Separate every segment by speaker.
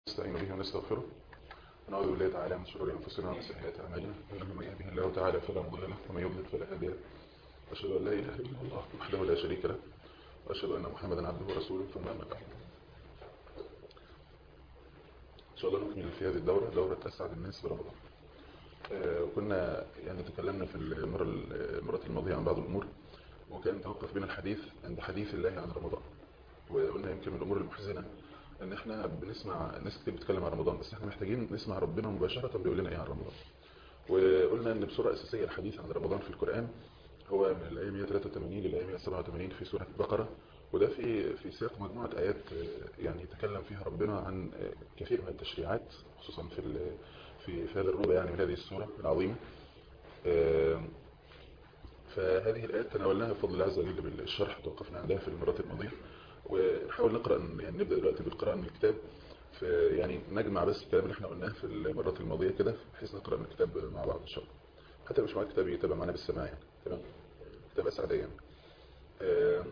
Speaker 1: نستعين به ونستغفره ونعوذ بالله تعالى من شرور انفسنا ومن سيئات اعمالنا انه من يهده الله تعالى فلا مضل له ومن يضلل فلا هادي له واشهد ان لا اله الا الله وحده لا شريك له واشهد ان محمدا عبده ورسوله ثم اما بعد ان شاء الله نكمل في هذه الدوره دوره اسعد الناس برمضان آه كنا يعني تكلمنا في المره المرات الماضيه عن بعض الامور وكان توقف بنا الحديث عند حديث الله عن رمضان وقلنا يمكن من الامور المحزنه ان احنا بنسمع ناس كتير بتتكلم عن رمضان بس احنا محتاجين نسمع ربنا مباشرة بيقول لنا ايه عن رمضان وقلنا ان بصورة اساسية الحديث عن رمضان في القرآن هو من الايه 183 للايه 187 في سورة البقرة وده في في سياق مجموعة ايات يعني يتكلم فيها ربنا عن كثير من التشريعات خصوصا في في في هذا الربع يعني من هذه السورة العظيمة فهذه الايات تناولناها بفضل الله عز وجل بالشرح توقفنا عندها في المرات الماضيه ونحاول نقرأ يعني نبدأ دلوقتي بالقراءة من الكتاب في يعني نجمع بس الكلام اللي احنا قلناه في المرات الماضية كده بحيث نقرأ من الكتاب مع بعض ان شاء الله حتى مش معاك كتاب يتابع معانا بالسماع يعني تمام كتاب اسعدية يعني. آه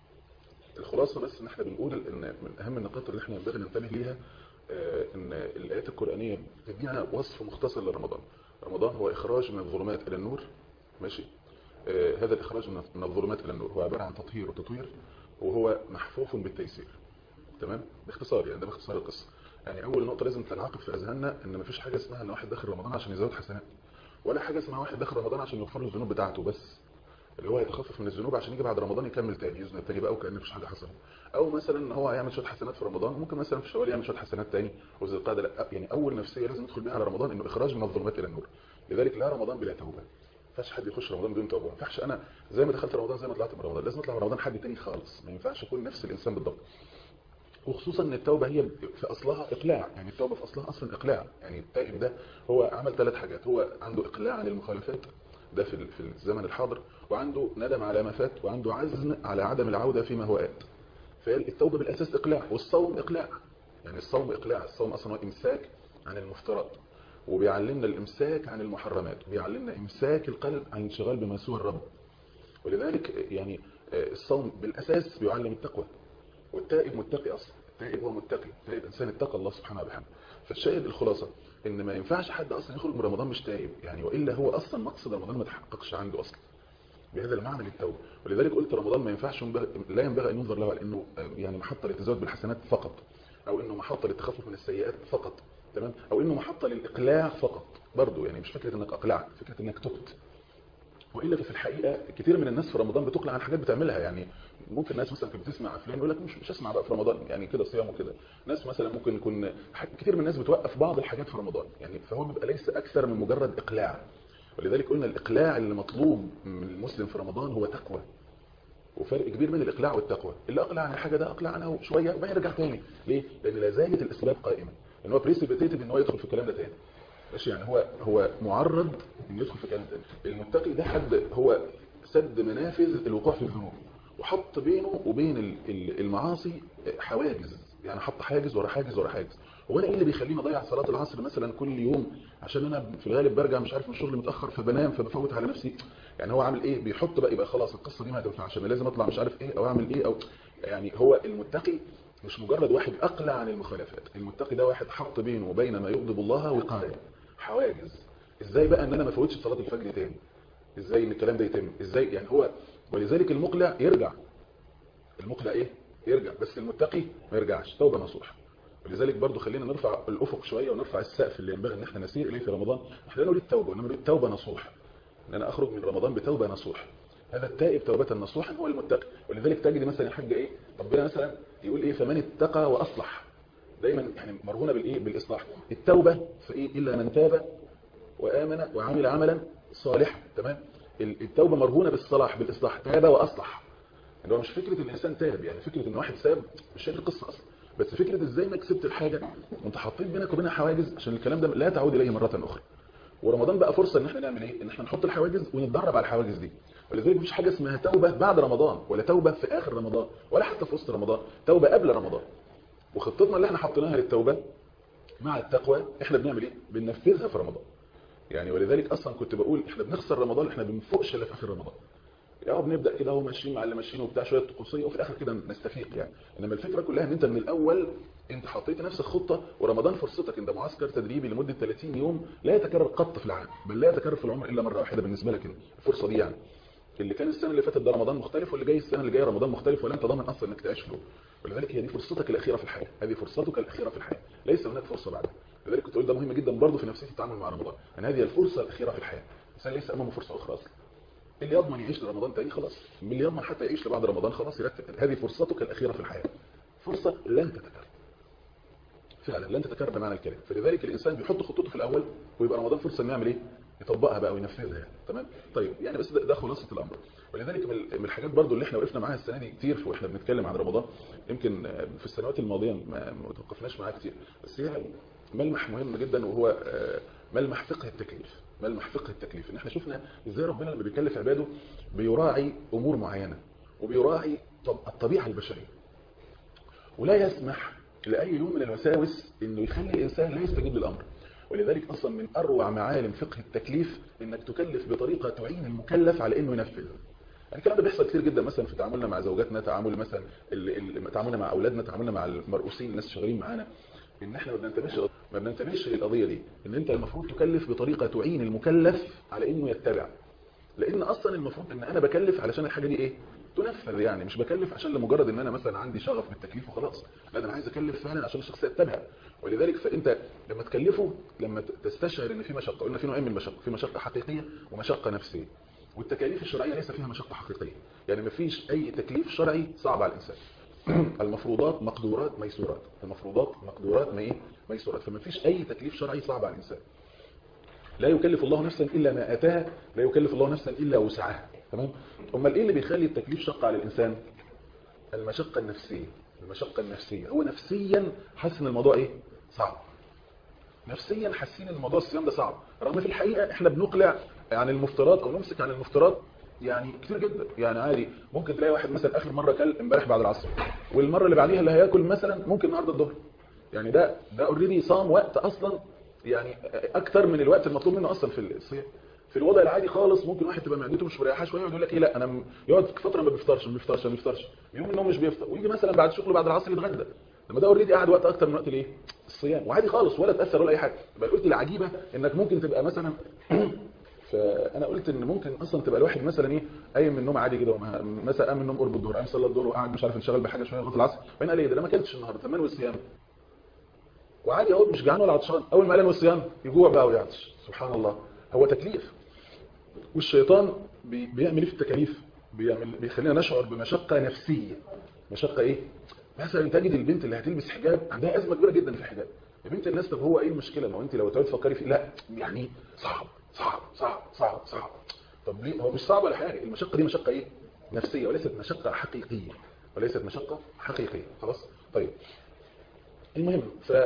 Speaker 1: الخلاصة بس ان احنا بنقول ان من اهم النقاط اللي احنا ينبغي ننتبه ليها آه ان الايات القرآنية بتدينا وصف مختصر لرمضان رمضان هو اخراج من الظلمات الى النور ماشي آه هذا الاخراج من الظلمات الى النور هو عبارة عن تطهير وتطوير وهو محفوف بالتيسير تمام باختصار يعني ده باختصار القصه يعني اول نقطه لازم تنعقد في اذهاننا ان مفيش حاجه اسمها ان واحد داخل رمضان عشان يزود حسنات ولا حاجه اسمها واحد داخل رمضان عشان يغفر له الذنوب بتاعته بس اللي هو يتخفف من الذنوب عشان يجي بعد رمضان يكمل تاني يذنب تاني بقى وكأن مفيش حاجه حصلت او مثلا ان هو يعمل شويه حسنات في رمضان ممكن مثلا في شوال يعمل شويه حسنات تاني وذي القعده لا يعني اول نفسيه لازم ندخل بيها على رمضان انه اخراج من الظلمات الى النور لذلك لا رمضان بلا توبه ينفعش حد يخش رمضان بدون توبه ما ينفعش انا زي ما دخلت رمضان زي ما طلعت من رمضان لازم اطلع من رمضان حد تاني خالص ما ينفعش اكون نفس الانسان بالضبط وخصوصا ان التوبه هي في اصلها اقلاع يعني التوبه في اصلها اصلا اقلاع يعني التائب ده هو عمل ثلاث حاجات هو عنده اقلاع عن المخالفات ده في في الزمن الحاضر وعنده ندم على ما فات وعنده عزم على عدم العوده فيما هو ات فالتوبه بالاساس اقلاع والصوم اقلاع يعني الصوم اقلاع الصوم اصلا هو امساك عن المفترض وبيعلمنا الامساك عن المحرمات بيعلمنا امساك القلب عن الانشغال بما سوى الرب ولذلك يعني الصوم بالاساس بيعلم التقوى والتائب متقي اصلا التائب هو متقي التائب انسان اتقى الله سبحانه وبحمده فالشاهد الخلاصه ان ما ينفعش حد اصلا يخرج من رمضان مش تائب يعني والا هو اصلا مقصد رمضان ما تحققش عنده اصلا بهذا المعنى للتوبه ولذلك قلت رمضان ما ينفعش لا ينبغي ان ينظر له على انه يعني محطه للتزود بالحسنات فقط او انه محطه للتخفف من السيئات فقط تمام او انه محطه للاقلاع فقط برضه يعني مش فكره انك اقلعت فكره انك تبت والا في الحقيقه كتير من الناس في رمضان بتقلع عن حاجات بتعملها يعني ممكن الناس مثلا كانت بتسمع افلام يقول لك مش مش اسمع بقى في رمضان يعني كده صيام وكده ناس مثلا ممكن يكون كتير من الناس بتوقف بعض الحاجات في رمضان يعني فهو بيبقى ليس اكثر من مجرد اقلاع ولذلك قلنا الاقلاع اللي مطلوب من المسلم في رمضان هو تقوى وفرق كبير بين الاقلاع والتقوى اللي اقلع عن الحاجه ده اقلع عنها شويه وبعدين يرجع تاني ليه لان لا زالت الاسباب قائمه ان هو بريسيبيتيتد ان هو يدخل في الكلام ده تاني ماشي يعني هو هو معرض ان يدخل في الكلام ده المتقي ده حد هو سد منافذ الوقوع في الذنوب وحط بينه وبين المعاصي حواجز يعني حط حاجز ورا حاجز ورا حاجز هو انا ايه اللي بيخليني اضيع صلاه العصر مثلا كل يوم عشان انا في الغالب برجع مش عارف من الشغل متاخر فبنام فبفوت على نفسي يعني هو عامل ايه بيحط بقى يبقى خلاص القصه دي ما تنفعش انا لازم اطلع مش عارف ايه او اعمل ايه او يعني هو المتقي مش مجرد واحد اقلع عن المخالفات المتقي ده واحد حط بينه وبين ما يغضب الله وقايه حواجز ازاي بقى ان انا ما فوتش صلاه الفجر تاني ازاي ان الكلام ده يتم ازاي يعني هو ولذلك المقلع يرجع المقلع ايه يرجع بس المتقي ما يرجعش توبه نصوح ولذلك برضو خلينا نرفع الافق شويه ونرفع السقف اللي ينبغي ان احنا نسير اليه في رمضان احنا نريد التوبه انما نريد توبه نصوح ان انا اخرج من رمضان بتوبه نصوح هذا التائب توبه نصوحا هو المتقي ولذلك تجد مثلا يا حاج ايه ربنا مثلا يقول ايه فمن اتقى واصلح دايما يعني مرهونه بالايه بالاصلاح التوبه في ايه الا من تاب وامن وعمل عملا صالحا تمام التوبه مرهونه بالصلاح بالاصلاح تاب واصلح اللي هو مش فكره ان الانسان تاب يعني فكره ان واحد ساب مش هي القصه اصلا بس فكره ازاي انك سبت الحاجه وانت حاطين بينك وبينها حواجز عشان الكلام ده لا تعود اليه مره اخرى ورمضان بقى فرصه ان احنا نعمل ايه ان احنا نحط الحواجز ونتدرب على الحواجز دي ولذلك مفيش حاجه اسمها توبه بعد رمضان ولا توبه في اخر رمضان ولا حتى في وسط رمضان توبه قبل رمضان وخطتنا اللي احنا حطيناها للتوبه مع التقوى احنا بنعمل ايه بننفذها في رمضان يعني ولذلك اصلا كنت بقول احنا بنخسر رمضان احنا بنفوقش الا في اخر رمضان اه بنبدا كده اهو ماشيين مع اللي ماشيين وبتاع شويه طقوسيه وفي الاخر كده نستفيق يعني انما الفكره كلها ان انت من الاول انت حطيت لنفسك خطه ورمضان فرصتك انت معسكر تدريبي لمده 30 يوم لا يتكرر قط في العام بل لا يتكرر في العمر الا مره واحده بالنسبه لك انت الفرصه دي يعني اللي كان السنه اللي فاتت ده رمضان مختلف واللي جاي السنه اللي جايه رمضان مختلف ولا انت ضامن اصلا انك تعيش له ولذلك هي دي فرصتك الاخيره في الحياه هذه فرصتك الاخيره في الحياه ليس هناك فرصه بعدها لذلك كنت اقول ده مهم جدا برضه في نفسيه التعامل مع رمضان ان هذه الفرصه الاخيره في الحياه الانسان ليس امامه فرصه اخرى اصلا اللي يضمن يعيش لرمضان تاني خلاص اللي يضمن حتى يعيش لبعد رمضان خلاص يرتب هذه فرصتك الاخيره في الحياه فرصه لن تتكرر فعلا لن تتكرر بمعنى الكلمه فلذلك الانسان بيحط خطته في الاول ويبقى رمضان فرصه انه يعمل ايه يطبقها بقى وينفذها يعني تمام طيب يعني بس ده, ده خلاصه الامر ولذلك من الحاجات برضو اللي احنا وقفنا معاها السنه دي كتير واحنا بنتكلم عن رمضان يمكن في السنوات الماضيه ما توقفناش معاها كتير بس هي ملمح مهم جدا وهو ملمح فقه التكليف ملمح فقه التكليف ان احنا شفنا ازاي ربنا لما بيكلف عباده بيراعي امور معينه وبيراعي الطبيعه البشريه ولا يسمح لاي نوع من الوساوس انه يخلي الانسان لا يستجيب للامر ولذلك اصلا من اروع معالم فقه التكليف انك تكلف بطريقه تعين المكلف على انه ينفذ يعني الكلام ده بيحصل كتير جدا مثلا في تعاملنا مع زوجاتنا تعامل مثلا تعاملنا مع اولادنا تعاملنا مع المرؤوسين الناس شغالين معانا ان احنا ما بننتبهش ما بننتبهش للقضيه دي ان انت المفروض تكلف بطريقه تعين المكلف على انه يتبع لان اصلا المفروض ان انا بكلف علشان الحاجه دي ايه تنفذ يعني مش بكلف عشان لمجرد ان انا مثلا عندي شغف بالتكليف وخلاص لا ده انا عايز اكلف فعلا عشان الشخص يتبع ولذلك فانت لما تكلفه لما تستشعر ان في مشقه قلنا في نوعين من المشقه في مشقه حقيقيه ومشقه نفسيه والتكاليف الشرعيه ليس فيها مشقه حقيقيه يعني ما فيش اي تكليف شرعي صعب على الانسان المفروضات مقدورات ميسورات المفروضات مقدورات ما ايه ميسورات فما فيش اي تكليف شرعي صعب على الانسان لا يكلف الله نفسا الا ما اتاها لا يكلف الله نفسا الا وسعها تمام امال ايه اللي بيخلي التكليف شق على الانسان المشقه النفسيه المشقه النفسيه هو نفسيا حاسس ان الموضوع ايه صعب نفسيا حاسين ان موضوع الصيام ده صعب رغم في الحقيقه احنا بنقلع عن المفترض او نمسك عن المفترض يعني كتير جدا يعني عادي ممكن تلاقي واحد مثلا اخر مره كل امبارح بعد العصر والمره اللي بعديها اللي هياكل مثلا ممكن النهارده الظهر يعني ده ده اوريدي صام وقت اصلا يعني اكتر من الوقت المطلوب منه اصلا في الصيام في الوضع العادي خالص ممكن واحد تبقى معدته مش مريحه شويه ويقول لك ايه لا انا يقعد فتره ما بيفطرش ما بيفطرش ما بيفطرش يوم النوم مش بيفطر ويجي مثلا بعد شغله بعد العصر يتغدى لما ده اوريدي قاعد وقت اكتر من وقت الايه الصيام وعادي خالص ولا تاثر ولا اي حاجه يبقى قلت العجيبه انك ممكن تبقى مثلا فانا قلت ان ممكن اصلا تبقى الواحد مثلا ايه قايم من النوم عادي كده مثلا قام من النوم قرب الظهر قام صلى الظهر وقعد مش عارف انشغل بحاجه شويه لغايه العصر فين قال ايه ده انا ما اكلتش النهارده تمام والصيام وعادي اهو مش جعان ولا عطشان اول ما قال والصيام يجوع بقى ويعطش سبحان الله هو تكليف والشيطان بي بيعمل ايه في التكاليف بيعمل بيخلينا نشعر بمشقه نفسيه مشقه ايه مثلا تجد البنت اللي هتلبس حجاب عندها ازمه كبيره جدا في الحجاب يا بنت الناس طب هو ايه المشكله ما هو انت لو تقعدي تفكري فيه لا يعني صعب صعب صعب صعب صعب طب ليه هو مش صعب ولا حاجه المشقه دي مشقه ايه نفسيه وليست مشقه حقيقيه وليست مشقه حقيقيه خلاص طيب المهم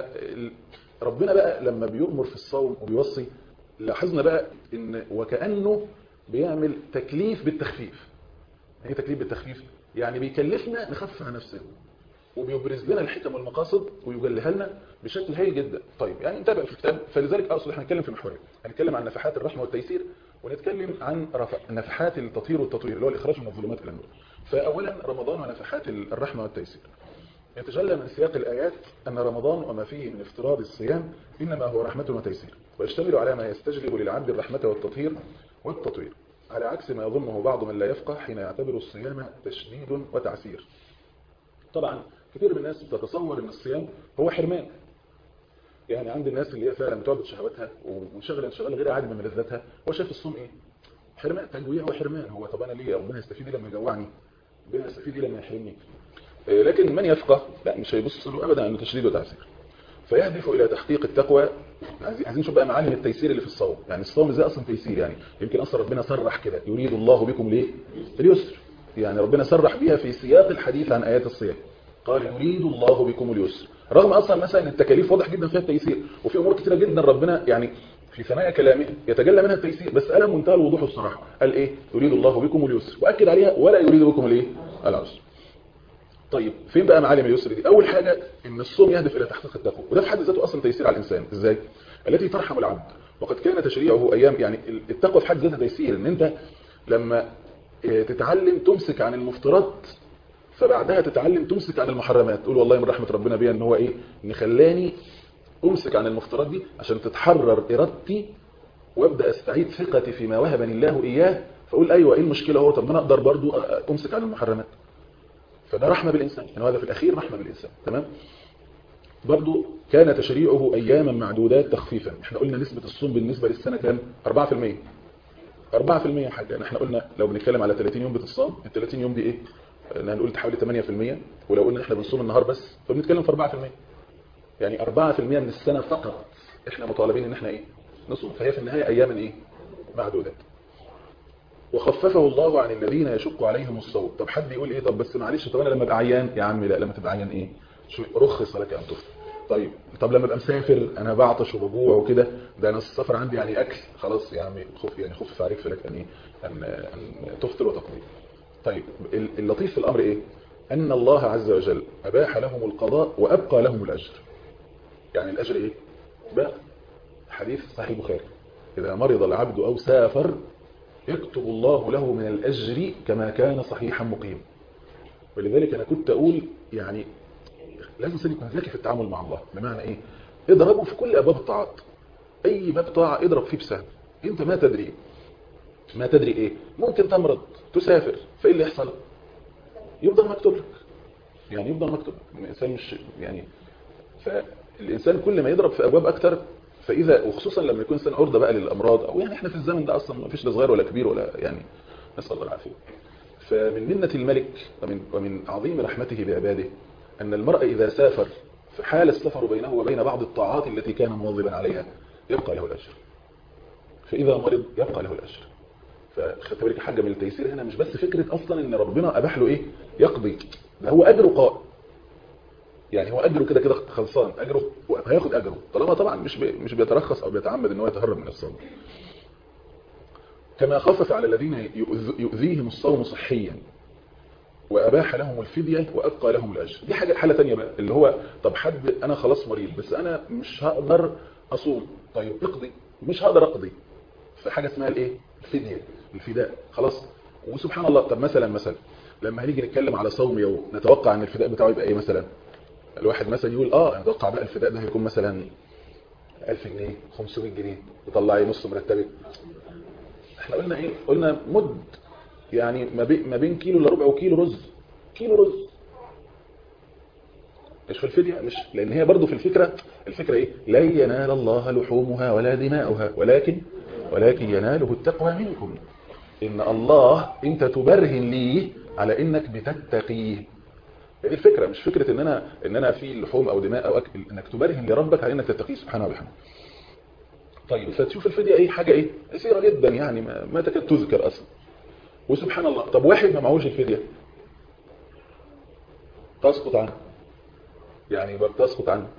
Speaker 1: فربنا بقى لما بيؤمر في الصوم وبيوصي لاحظنا بقى ان وكانه بيعمل تكليف بالتخفيف ايه تكليف بالتخفيف يعني بيكلفنا نخفف عن نفسنا وبيبرز لنا الحكم والمقاصد ويجليها لنا بشكل هايل جدا طيب يعني نتابع في الكتاب فلذلك اقصد احنا هنتكلم في محورين هنتكلم عن نفحات الرحمه والتيسير ونتكلم عن نفحات التطهير والتطوير اللي هو الاخراج من الظلمات الى النور فاولا رمضان ونفحات الرحمه والتيسير يتجلى من سياق الآيات أن رمضان وما فيه من افتراض الصيام إنما هو رحمة وتيسير ويشتمل على ما يستجلب للعبد الرحمة والتطهير والتطوير على عكس ما يظنه بعض من لا يفقه حين يعتبر الصيام تشديد وتعسير طبعا كثير من الناس بتتصور ان الصيام هو حرمان يعني عند الناس اللي هي فعلا بتعبد شهواتها وشغل انشغال غير عادي من ملذاتها هو شايف الصوم ايه حرمان تجويع وحرمان هو طب انا ليه ربنا يستفيد ايه لما يجوعني ربنا يستفيد ايه لما يحرمني لكن من يفقه لا مش هيبص له ابدا انه تشديد وتعسير فيهدف الى تحقيق التقوى عايزين نشوف بقى معالم التيسير اللي في الصوم يعني الصوم ازاي اصلا تيسير يعني يمكن اصلا ربنا صرح كده يريد الله بكم ليه اليسر يعني ربنا صرح بيها في سياق الحديث عن ايات الصيام قال يريد الله بكم اليسر رغم اصلا مثلا التكاليف واضح جدا فيها التيسير وفي امور كثيره جدا ربنا يعني في ثنايا كلامه يتجلى منها التيسير بس قال منتهى الوضوح والصراحه قال ايه يريد الله بكم اليسر واكد عليها ولا يريد بكم الايه العسر طيب فين بقى معالم اليسر دي اول حاجه ان الصوم يهدف الى تحقيق التقوى وده في حد ذاته اصلا تيسير على الانسان ازاي التي ترحم العبد وقد كان تشريعه ايام يعني التقوى في حد ذاتها تيسير ان انت لما تتعلم تمسك عن المفترات فبعدها تتعلم تمسك عن المحرمات تقول والله من رحمة ربنا بيها ان هو ايه ان خلاني امسك عن المفترات دي عشان تتحرر ارادتي وابدا استعيد ثقتي فيما وهبني الله اياه فاقول ايوه ايه المشكله هو طب ما انا اقدر برضو امسك عن المحرمات فده رحمة بالإنسان يعني هذا في الأخير رحمة بالإنسان تمام برضو كان تشريعه أياما معدودات تخفيفا احنا قلنا نسبة الصوم بالنسبة للسنة كان 4% 4% حاجة يعني احنا قلنا لو بنتكلم على 30 يوم بتصام ال 30 يوم دي ايه هنقول حوالي 8% ولو قلنا احنا بنصوم النهار بس فبنتكلم في 4% يعني 4% من السنة فقط احنا مطالبين ان احنا ايه نصوم فهي في النهاية اياما ايه معدودات وخففه الله عن الذين يشق عليهم الصوم طب حد يقول ايه طب بس معلش طب انا لما ابقى عيان يا عمي لا لما تبقى عيان ايه شو رخص لك ان تفطر طيب طب لما ابقى مسافر انا بعطش وبجوع وكده ده انا السفر عندي يعني اكل خلاص يا عمي خف يعني خف عليك في لك ان ايه ان, أن تفطر وتقضي طيب اللطيف في الامر ايه ان الله عز وجل اباح لهم القضاء وابقى لهم الاجر يعني الاجر ايه بقى حديث صحيح البخاري اذا مرض العبد او سافر يكتب الله له من الأجر كما كان صحيحا مقيم ولذلك أنا كنت أقول يعني لازم الإنسان يكون ذكي في التعامل مع الله بمعنى إيه اضربه في كل أبواب الطاعات أي باب طاعة اضرب فيه بسهم أنت ما تدري ما تدري إيه ممكن تمرض تسافر فإيه اللي يحصل يفضل مكتوب لك يعني يفضل مكتوب الإنسان مش يعني فالإنسان كل ما يضرب في أبواب أكتر فإذا وخصوصا لما يكون إنسان عرضة بقى للأمراض أو يعني إحنا في الزمن ده أصلا ما فيش لا صغير ولا كبير ولا يعني نسأل الله العافية فمن منة الملك ومن, ومن عظيم رحمته بعباده أن المرء إذا سافر في حال السفر بينه وبين بعض الطاعات التي كان مواظبا عليها يبقى له الأجر فإذا مرض يبقى له الأجر فخدت بالك حاجة من التيسير هنا مش بس فكرة أصلا إن ربنا أباح له إيه يقضي ده هو أجره قائم يعني هو اجره كده كده خلصان اجره هياخد اجره طالما طبعا مش بي مش بيترخص او بيتعمد ان هو يتهرب من الصوم كما خفف على الذين يؤذيهم الصوم صحيا واباح لهم الفديه وابقى لهم الاجر دي حاجه حاله ثانيه بقى اللي هو طب حد انا خلاص مريض بس انا مش هقدر اصوم طيب اقضي مش هقدر اقضي في حاجه اسمها الايه الفديه الفداء خلاص وسبحان الله طب مثلا مثلا لما هنيجي نتكلم على صوم يوم نتوقع ان الفداء بتاعه يبقى ايه مثلا الواحد مثلا يقول اه انا اتوقع بقى الفداء ده هيكون مثلا 1000 جنيه 500 جنيه تطلعي نص مرتبك احنا قلنا ايه قلنا مد يعني ما بين ما بين كيلو الا ربع وكيلو رز كيلو رز مش في الفدية مش لان هي برضو في الفكرة الفكرة ايه لا ينال الله لحومها ولا دماؤها ولكن ولكن يناله التقوى منكم ان الله انت تبرهن ليه على انك بتتقيه دي الفكرة مش فكرة ان انا ان انا في لحوم او دماء او اكل انك تبرهن لربك على انك تتقيه سبحانه وبحمده طيب فتشوف الفدية ايه حاجة ايه يسيرة جدا يعني ما, ما تكاد تذكر اصلا وسبحان الله طب واحد ما معهوش الفدية تسقط عنه يعني تسقط عنه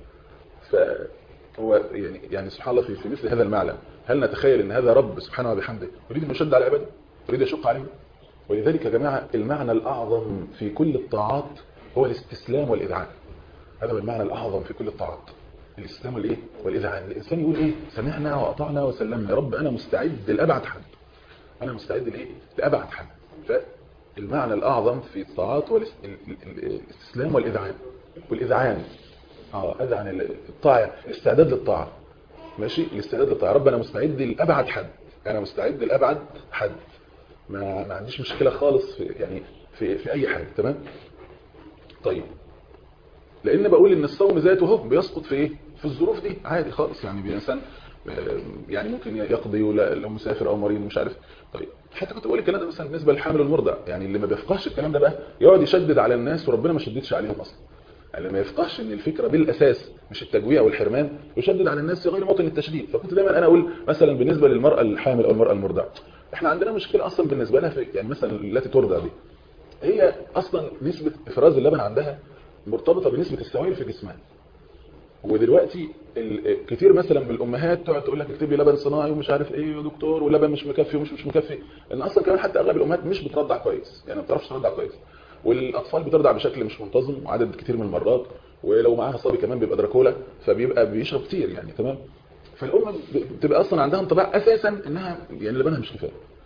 Speaker 1: فهو يعني يعني سبحان الله في, في مثل هذا المعنى هل نتخيل ان هذا رب سبحانه وبحمده يريد ان يشد على عباده يريد يشق عليه ولذلك يا جماعة المعنى الأعظم في كل الطاعات هو الاستسلام والإذعان هذا هو المعنى الأعظم في كل الطاعات الاستسلام والإيه والإذعان الإنسان يقول إيه سمعنا وأطعنا وسلمنا يا رب أنا مستعد لأبعد حد أنا مستعد لإيه لأبعد حد فالمعنى الأعظم في الطاعات هو الاستسلام والإذعان والإذعان اه أذعن الطاعة الاستعداد للطاعة ماشي الاستعداد للطاعة رب أنا مستعد لأبعد حد أنا مستعد لأبعد حد ما, ما عنديش مشكلة خالص في يعني في, في أي حاجة تمام طيب لأن بقول إن الصوم ذاته هو بيسقط في إيه في الظروف دي عادي خالص يعني بإنسان يعني ممكن يقضي لو مسافر أو مريض مش عارف طيب حتى كنت بقول الكلام ده مثلا بالنسبة للحامل والمرضع يعني اللي ما بيفقهش الكلام ده بقى يقعد يشدد على الناس وربنا ما شددش عليهم أصلا يعني ما يفقهش ان الفكرة بالأساس مش التجويع والحرمان يشدد على الناس في غير موطن التشديد فكنت دايما أنا أقول مثلا بالنسبة للمرأة الحامل أو المرأة المرضع احنا عندنا مشكلة اصلا بالنسبة لها في يعني مثلا التي ترضع دي هي اصلا نسبة افراز اللبن عندها مرتبطة بنسبة السوائل في جسمها ودلوقتي كتير مثلا بالامهات تقعد تقول لك اكتب لي لبن صناعي ومش عارف ايه يا دكتور ولبن مش مكفي ومش مش مكفي لان اصلا كمان حتى اغلب الامهات مش بترضع كويس يعني ما بتعرفش ترضع كويس والاطفال بترضع بشكل مش منتظم وعدد كتير من المرات ولو معاها صبي كمان بيبقى دراكولا فبيبقى بيشرب كتير يعني تمام فالام بتبقى اصلا عندها انطباع اساسا انها يعني لبنها مش كفايه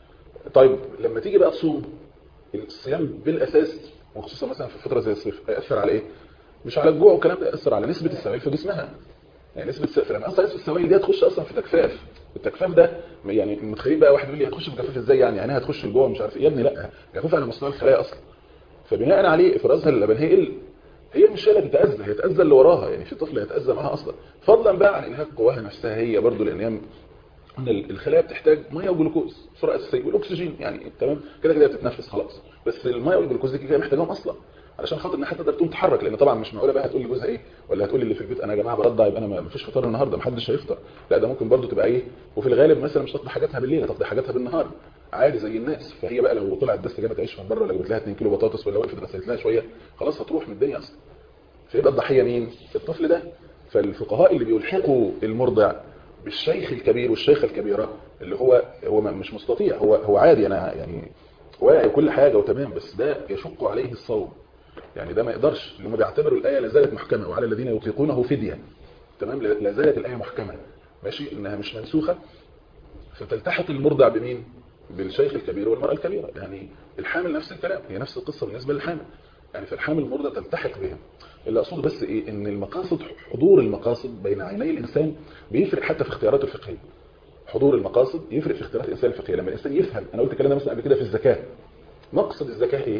Speaker 1: طيب لما تيجي بقى تصوم الصيام بالاساس وخصوصا مثلا في فتره زي الصيف هياثر على ايه مش على الجوع والكلام ده ياثر على نسبه السوائل في جسمها يعني نسبه السوائل لما اصلا نسبه السوائل دي هتخش اصلا في تجفاف التجفاف ده يعني متخيل بقى واحد يقول لي هتخش في جفاف ازاي يعني يعني هتخش الجوع مش عارف ايه يا ابني لا جفاف على مستوى الخلايا اصلا فبناء عليه افرازها للبن هيقل هي مش هي اللي تتاذى هي تتاذى اللي وراها يعني في طفل هيتاذى معاها اصلا فضلا بقى عن انهاك قواها نفسها هي برضو لان هي ان الخلايا بتحتاج ميه وجلوكوز بصوره اساسيه والاكسجين يعني تمام كده كده بتتنفس خلاص بس الميه والجلوكوز دي كده محتاجاهم اصلا علشان خاطر انها تقدر تقوم تتحرك لان طبعا مش معقوله بقى هتقول لجوزها ايه ولا هتقول اللي في البيت انا يا جماعه برضع يبقى انا ما فيش فطار النهارده ما حدش هيفطر لا ده ممكن برضو تبقى ايه وفي الغالب مثلا مش تقضي حاجاتها بالليل هتقضي حاجاتها بالنهار عادي زي الناس فهي بقى لو طلعت بس جابت عيش من بره ولا جابت لها 2 كيلو بطاطس ولا وقفت غسلت لها شويه خلاص هتروح من الدنيا اصلا فيبقى الضحيه مين الطفل ده فالفقهاء اللي بيلحقوا المرضع بالشيخ الكبير والشيخه الكبيره اللي هو هو مش مستطيع هو هو عادي انا يعني واعي كل حاجه وتمام بس ده يشق عليه الصوم يعني ده ما يقدرش لما بيعتبروا الايه لا زالت محكمه وعلى الذين يطيقونه فديه تمام لا زالت الايه محكمه ماشي انها مش منسوخه فتلتحق المرضع بمين بالشيخ الكبير والمراه الكبيره يعني الحامل نفس الكلام هي نفس القصه بالنسبه للحامل يعني فالحامل المرضع تلتحق بهم اللي اقصده بس ايه ان المقاصد حضور المقاصد بين عيني الانسان بيفرق حتى في اختياراته الفقهيه حضور المقاصد يفرق في اختيارات الانسان الفقهيه لما الانسان يفهم انا قلت الكلام ده مثلا قبل كده في الزكاه مقصد الزكاه ايه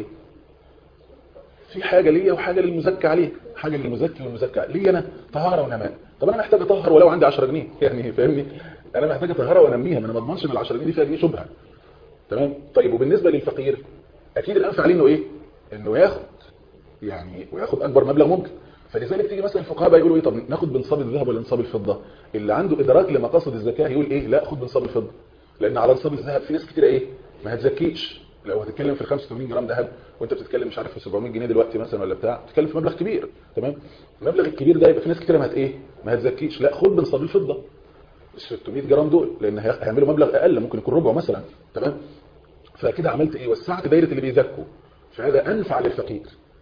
Speaker 1: في حاجه ليا وحاجه للمزكى عليه حاجه للمزكي والمزكى ليا انا طهاره ونمان طب انا محتاج اطهر ولو عندي 10 جنيه يعني فاهمني انا محتاج اطهرها وانميها ما انا ما اضمنش ان ال 10 جنيه دي فيها جنيه شبهه تمام طيب وبالنسبه للفقير اكيد الانفع عليه انه ايه انه ياخد يعني وياخد اكبر مبلغ ممكن فلذلك تيجي مثلا الفقهاء بقى يقولوا ايه طب ناخد بنصاب الذهب ولا نصاب الفضه اللي عنده ادراك لمقاصد الزكاه يقول ايه لا خد بنصاب الفضه لان على نصاب الذهب في ناس كتير ايه ما هتزكيش لو هتتكلم في 85 جرام ذهب وانت بتتكلم مش عارف في 700 جنيه دلوقتي مثلا ولا بتاع بتتكلم في مبلغ كبير تمام المبلغ الكبير ده يبقى في ناس كتير ما هت ايه ما هتزكيش لا خد بنصاب الفضه ال 600 جرام دول لان هيعملوا مبلغ اقل ممكن يكون ربعه مثلا تمام فكده عملت ايه وسعت دايره اللي بيزكوا فهذا انفع للفقير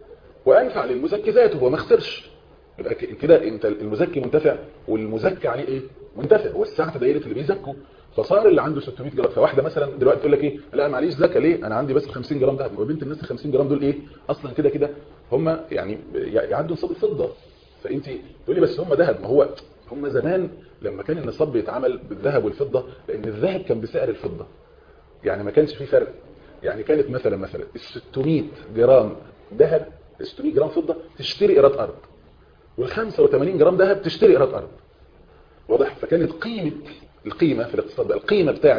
Speaker 1: وانفع للمزكي ذاته هو ما خسرش يبقى كده انت المزكي منتفع والمزكي عليه ايه منتفع وسعت دايره اللي بيزكوا فصار اللي عنده 600 جرام فواحده مثلا دلوقتي تقول لك ايه لا معليش زكاه ليه انا عندي بس 50 جرام ذهب وبنت الناس ال 50 جرام دول ايه اصلا كده كده هم يعني يعدوا نصاب الفضه فانت تقولي بس هم ذهب ما هو هم زمان لما كان النصاب بيتعمل بالذهب والفضه لان الذهب كان بسعر الفضه يعني ما كانش في فرق يعني كانت مثلا مثلا ال 600 جرام ذهب 600 جرام فضه تشتري ايراد ارض وال 85 جرام ذهب تشتري ايراد ارض واضح فكانت قيمه القيمه في الاقتصاد بقى القيمه بتاعه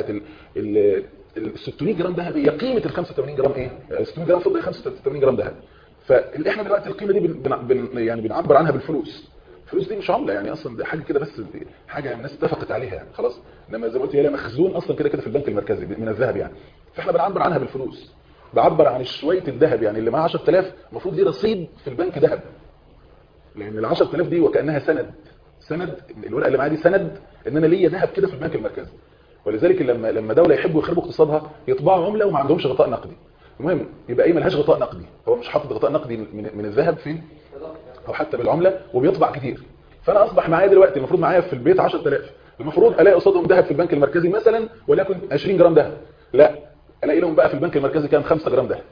Speaker 1: ال ال 600 جرام ذهب هي قيمه ال 85 جرام ايه 600 جرام فضه هي 85 جرام ذهب فاحنا دلوقتي القيمه دي بن بن يعني بنعبر عنها بالفلوس الفلوس دي مش عمله يعني اصلا دي حاجه كده بس حاجه الناس اتفقت عليها يعني خلاص انما زي ما قلت هي مخزون اصلا كده كده في البنك المركزي من الذهب يعني فاحنا بنعبر عنها بالفلوس بعبر عن شويه الذهب يعني اللي معاه 10000 المفروض دي رصيد في البنك ذهب لان ال 10000 دي وكانها سند سند الورقه اللي معايا دي سند ان انا ليا ذهب كده في البنك المركزي ولذلك لما لما دوله يحبوا يخربوا اقتصادها يطبعوا عمله وما عندهمش غطاء نقدي المهم يبقى ايه ملهاش غطاء نقدي هو مش حاطط غطاء نقدي من, من الذهب فين او حتى بالعمله وبيطبع كتير فانا اصبح معايا دلوقتي المفروض معايا في البيت 10000 المفروض الاقي قصادهم ذهب في البنك المركزي مثلا وليكن 20 جرام ذهب لا الاقي لهم بقى في البنك المركزي كام 5 جرام ذهب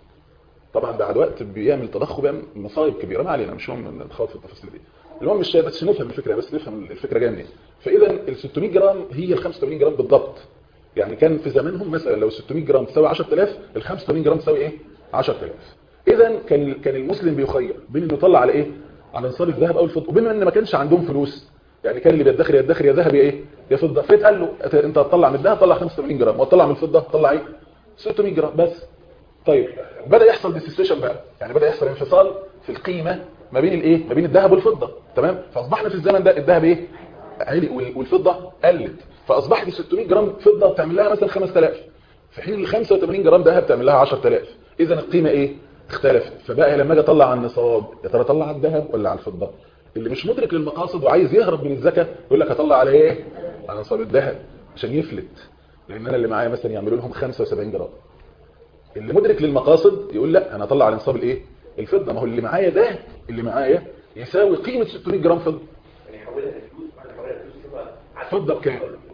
Speaker 1: طبعا بعد وقت بيعمل تضخم بيعمل مصايب كبيره ما علينا مش مهم نتخوض في التفاصيل دي المهم مش بس نفهم الفكره بس نفهم الفكره جايه منين فاذا ال 600 جرام هي ال 85 جرام بالضبط يعني كان في زمانهم مثلا لو 600 جرام تساوي 10000 ال 85 جرام تساوي ايه 10000 اذا كان كان المسلم بيخير بين انه يطلع على ايه على نصاب الذهب او الفضه وبما ان ما كانش عندهم فلوس يعني كان اللي بيدخر يدخر يا ذهب يا ايه يا فضه فيتقال له انت هتطلع من الذهب طلع 85 جرام وتطلع من الفضه طلع ايه 600 جرام بس طيب بدا يحصل ديسيستيشن بقى يعني بدا يحصل انفصال في القيمه ما بين الايه ما بين الذهب والفضه تمام فاصبحنا في الزمن ده الذهب ايه عالي والفضه قلت فاصبحت 600 جرام فضه بتعمل لها مثلا 5000 في حين ال 85 جرام ذهب بتعمل لها 10000 اذا القيمه ايه اختلفت فبقى لما اجي اطلع على النصاب يا ترى اطلع على الذهب ولا على الفضه اللي مش مدرك للمقاصد وعايز يهرب من الزكاه يقول لك اطلع على ايه على نصاب الذهب عشان يفلت لان انا اللي معايا مثلا يعملوا لهم 75 جرام اللي مدرك للمقاصد يقول لا انا اطلع على نصاب الايه الفضه ما هو اللي معايا ده اللي معايا يساوي قيمه 600 جرام فضه
Speaker 2: يعني يحولها لفلوس بعد يحولها لفلوس تبقى
Speaker 1: فضه بكام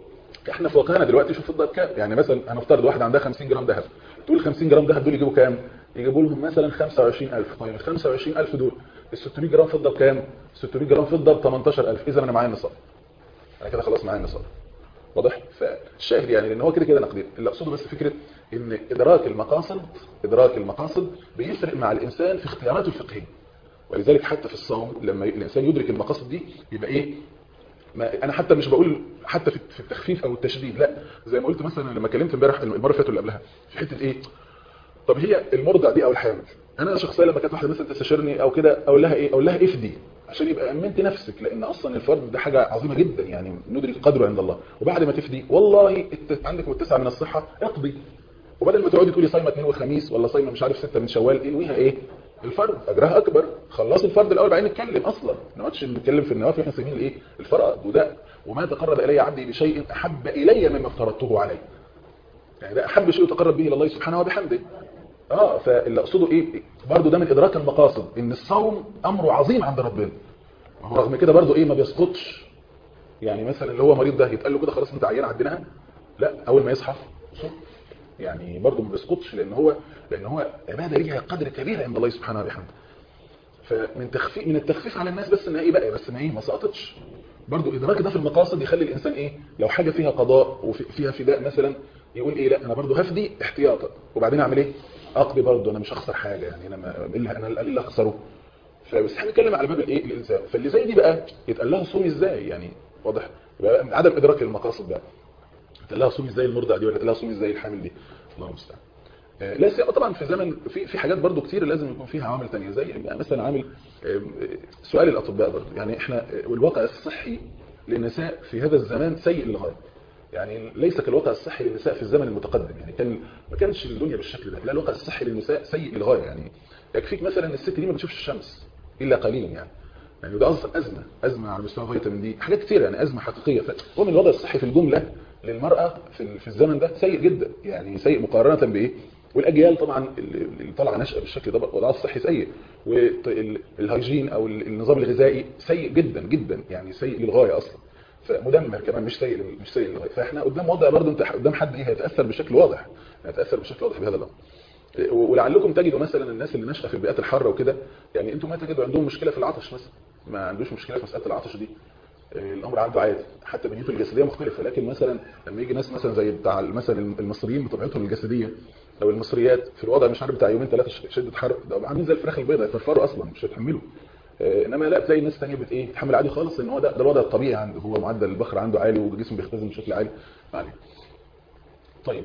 Speaker 1: احنا في واقعنا دلوقتي شوف الفضه بكام يعني مثلا هنفترض واحد عندها 50 جرام ذهب تقول 50 جرام ذهب دول يجيبوا كام يجيبوا لهم مثلا 25000 طيب ال 25000 دول ال 600 جرام فضه بكام 600 جرام فضه ب 18000 اذا انا معايا النصاب انا كده خلاص معايا النصاب واضح فالشاهد يعني لان هو كده كده نقدير اللي اقصده بس فكره ان ادراك المقاصد ادراك المقاصد بيفرق مع الانسان في اختياراته الفقهيه ولذلك حتى في الصوم لما الانسان يدرك المقاصد دي يبقى ايه ما انا حتى مش بقول حتى في التخفيف او التشديد لا زي ما قلت مثلا لما كلمت امبارح المره اللي فاتت اللي قبلها في حته ايه طب هي المرضع دي او الحامل انا شخصيا لما كانت واحده مثلا تستشيرني او كده اقول لها ايه اقول لها افدي عشان يبقى امنت نفسك لان اصلا الفرد ده حاجه عظيمه جدا يعني ندرك قدره عند الله وبعد ما تفدي والله عندك متسع من الصحه اقضي وبدل ما تقعدي تقولي صايمه اثنين وخميس ولا صايمه مش عارف سته من شوال انويها ايه الفرد اجرها اكبر خلص الفرد الاول بعدين نتكلم اصلا ما نقعدش نتكلم في النوافل احنا سايبين الايه الفرائض وده وما تقرب الي عبدي بشيء احب الي مما افترضته عليه يعني ده احب شيء يتقرب به الى الله سبحانه وبحمده اه فاللي اقصده ايه برضه ده من ادراك المقاصد ان الصوم امره عظيم عند ربنا رغم كده برضه ايه ما بيسقطش يعني مثلا اللي هو مريض ده يتقال له كده خلاص انت عيان عديناها لا اول ما يصحى يعني برضه ما بيسقطش لان هو لان هو عباده ليها قدر كبير عند الله سبحانه وبحمده فمن تخفيف من التخفيف على الناس بس ان ايه بقى بس ان ايه ما سقطتش برضه ادراك ده في المقاصد يخلي الانسان ايه لو حاجه فيها قضاء وفيها فداء مثلا يقول ايه لا انا برضه هفدي احتياطا وبعدين اعمل ايه اقضي برضه انا مش هخسر حاجه يعني انا ما انا اللي اخسره فبس احنا بنتكلم على باب الايه الالزام فاللي زي دي بقى يتقال لها صومي ازاي يعني واضح يبقى عدم ادراك المقاصد بقى يتقال لها صومي ازاي المرضع دي ولا يتقال لها صومي ازاي الحامل دي الله المستعان لا سيما طبعا في زمن في في حاجات برضو كتير لازم يكون فيها عوامل ثانيه زي يعني مثلا عامل سؤال الاطباء برضو يعني احنا والواقع الصحي للنساء في هذا الزمان سيء للغايه يعني ليس كالواقع الصحي للنساء في الزمن المتقدم يعني كان ما كانش الدنيا بالشكل ده لا الواقع الصحي للنساء سيء للغايه يعني يكفيك مثلا الست دي ما بتشوفش الشمس الا قليلا يعني يعني وده اصلا ازمه ازمه على مستوى فيتامين دي حاجات كتير يعني ازمه حقيقيه فهو من الوضع الصحي في الجمله للمراه في في الزمن ده سيء جدا يعني سيء مقارنه بايه والاجيال طبعا اللي طالعه ناشئه بالشكل ده وضعها الصحي سيء والهيجين او النظام الغذائي سيء جدا جدا يعني سيء للغايه اصلا فمدمر كمان مش سيء مش سيء للغايه فاحنا قدام وضع برضه انت قدام حد ايه هيتاثر بشكل واضح هيتاثر بشكل واضح بهذا الامر ولعلكم تجدوا مثلا الناس اللي ناشئه في البيئات الحاره وكده يعني انتم ما تجدوا عندهم مشكله في العطش مثلا ما عندوش مشكله في مساله العطش دي الامر عنده عادي حتى بنيته الجسديه مختلفه لكن مثلا لما يجي ناس مثلا زي بتاع مثلا المصريين بطبيعتهم الجسديه او المصريات في الوضع مش عارف بتاع يومين ثلاثه شده حر ده عاملين زي الفراخ البيضاء يفرفروا اصلا مش هيتحملوا انما لا تلاقي ناس ثانيه بت ايه تحمل عادي خالص ان هو ده, ده الوضع الطبيعي عنده هو معدل البخر عنده عالي والجسم بيختزن بشكل عالي عالي طيب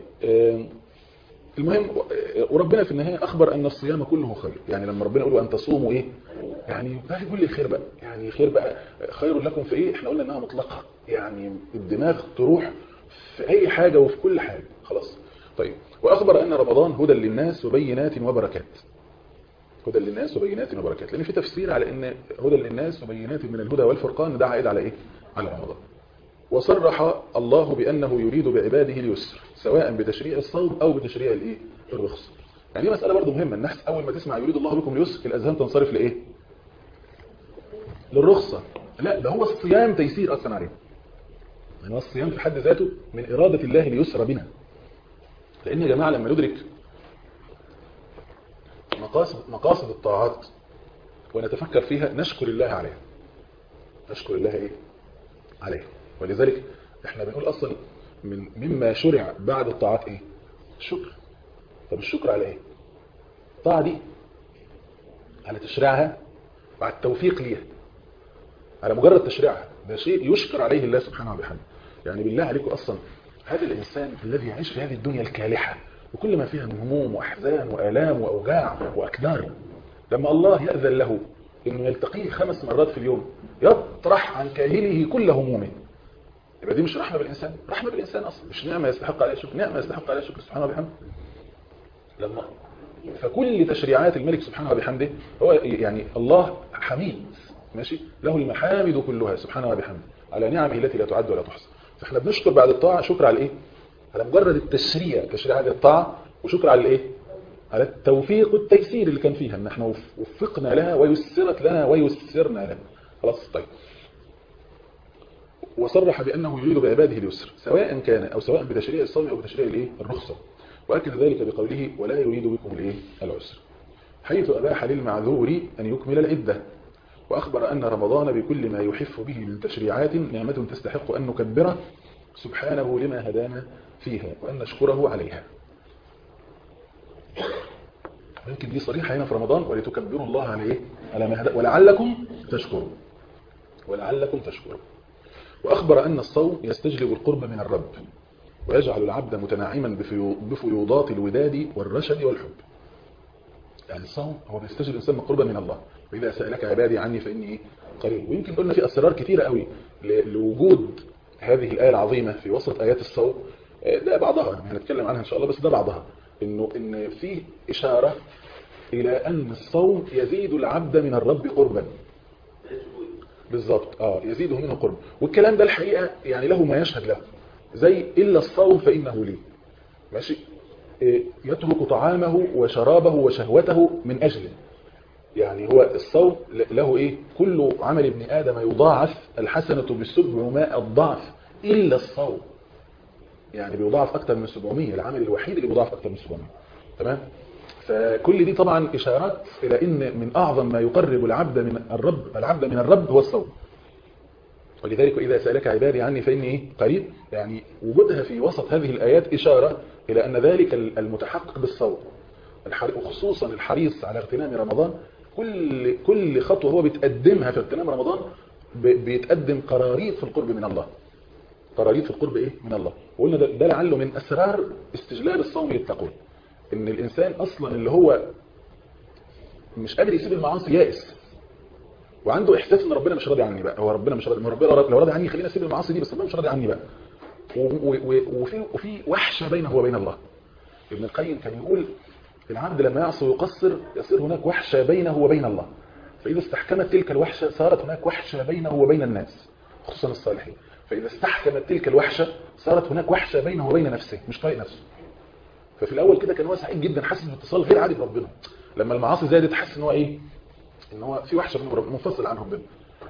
Speaker 1: المهم وربنا في النهايه اخبر ان الصيام كله خير يعني لما ربنا يقول ان تصوموا ايه يعني ده يقول لي خير بقى يعني خير بقى خير لكم في ايه احنا قلنا انها مطلقه يعني الدماغ تروح في اي حاجه وفي كل حاجه خلاص طيب واخبر ان رمضان هدى للناس وبينات وبركات هدى للناس وبينات وبركات لان في تفسير على ان هدى للناس وبينات من الهدى والفرقان ده عائد على ايه على رمضان وصرح الله بانه يريد بعباده اليسر سواء بتشريع الصوم او بتشريع الايه الرخصه يعني دي مساله برضو مهمه الناس اول ما تسمع يريد الله بكم اليسر الاذهان تنصرف لايه للرخصه لا ده هو الصيام تيسير اصلا عليه يعني الصيام في حد ذاته من اراده الله ليسر بنا لان يا جماعه لما ندرك مقاصد مقاصد الطاعات ونتفكر فيها نشكر الله عليها نشكر الله ايه عليها ولذلك احنا بنقول اصلا من مما شرع بعد الطاعات ايه الشكر طب الشكر على ايه الطاعه دي على تشريعها وعلى التوفيق ليها على مجرد تشريعها ده شيء يشكر عليه الله سبحانه وبحمده يعني بالله عليكم اصلا هذا الانسان الذي يعيش في هذه الدنيا الكالحه وكل ما فيها من هموم واحزان والام واوجاع واكدار لما الله ياذن له انه يلتقيه خمس مرات في اليوم يطرح عن كاهله كل همومه يبقى دي مش رحمه بالانسان رحمه بالانسان اصلا مش نعمه يستحق عليها شكر نعمه يستحق عليها شكر سبحانه وبحمده لما فكل تشريعات الملك سبحانه وبحمده هو يعني الله حميد ماشي له المحامد كلها سبحانه وبحمده على نعمه التي لا تعد ولا تحصى فاحنا بنشكر بعد الطاعه شكر على ايه على مجرد التشريع تشريع هذه الطاعه وشكر على الايه على التوفيق والتيسير اللي كان فيها ان احنا وفقنا لها ويسرت لنا ويسرنا لها خلاص طيب وصرح بأنه يريد بعباده اليسر سواء كان أو سواء بتشريع الصوم أو بتشريع الإيه الرخصة وأكد ذلك بقوله ولا يريد بكم الإيه العسر حيث أباح للمعذور أن يكمل العدة وأخبر أن رمضان بكل ما يحف به من تشريعات نعمة تستحق أن نكبره سبحانه لما هدانا فيها وأن نشكره عليها ممكن دي صريحة هنا في رمضان ولتكبروا الله على إيه؟ على ما هدى ولعلكم تشكروا ولعلكم تشكروا وأخبر أن الصوم يستجلب القرب من الرب ويجعل العبد متناعما بفيوضات الوداد والرشد والحب يعني الصوم هو بيستجلب الإنسان القرب من الله وإذا سألك عبادي عني فإني قريب ويمكن قلنا في أسرار كثيرة قوي لوجود هذه الآية العظيمة في وسط آيات الصوم ده بعضها هنتكلم عنها إن شاء الله بس ده بعضها إنه إن في إشارة إلى أن الصوم يزيد العبد من الرب قربا بالظبط اه يزيده منه قرب والكلام ده الحقيقة يعني له ما يشهد له زي إلا الصوم فإنه لي ماشي إيه يترك طعامه وشرابه وشهوته من أجله يعني هو الصوم له إيه كل عمل ابن آدم يضاعف الحسنة بالسبعمائة الضعف إلا الصوم يعني بيضاعف أكثر من 700 العمل الوحيد اللي بيضاعف أكثر من 700 تمام فكل دي طبعا إشارات إلى إن من أعظم ما يقرب العبد من الرب العبد من الرب هو الصوم ولذلك إذا سألك عبادي عني فإني إيه؟ قريب يعني وجودها في وسط هذه الآيات إشارة إلى أن ذلك المتحقق بالصوم وخصوصا الحريص على اغتنام رمضان كل كل خطوة هو بيتقدمها في اغتنام رمضان بيتقدم قراريط في القرب من الله قراريط في القرب إيه من الله وقلنا ده, ده لعله من أسرار استجلاب الصوم للتقوى ان الانسان اصلا اللي هو مش قادر يسيب المعاصي يائس وعنده احساس ان ربنا مش راضي عني بقى هو ربنا مش راضي ربنا لو راضي عني خليني اسيب المعاصي دي بس ربنا مش راضي عني بقى وفي وفي وحشه بينه وبين الله ابن القيم كان يقول العبد لما يعصي ويقصر يصير هناك وحشه بينه وبين الله فاذا استحكمت تلك الوحشه صارت هناك وحشه بينه وبين الناس خصوصا الصالحين فاذا استحكمت تلك الوحشه صارت هناك وحشه بينه وبين نفسه مش طايق نفسه ففي الاول كده كان هو سعيد جدا حاسس باتصال غير عادي بربنا لما المعاصي زادت حاسس ان هو ايه ان هو في وحشه بينه وبين منفصل عن ربنا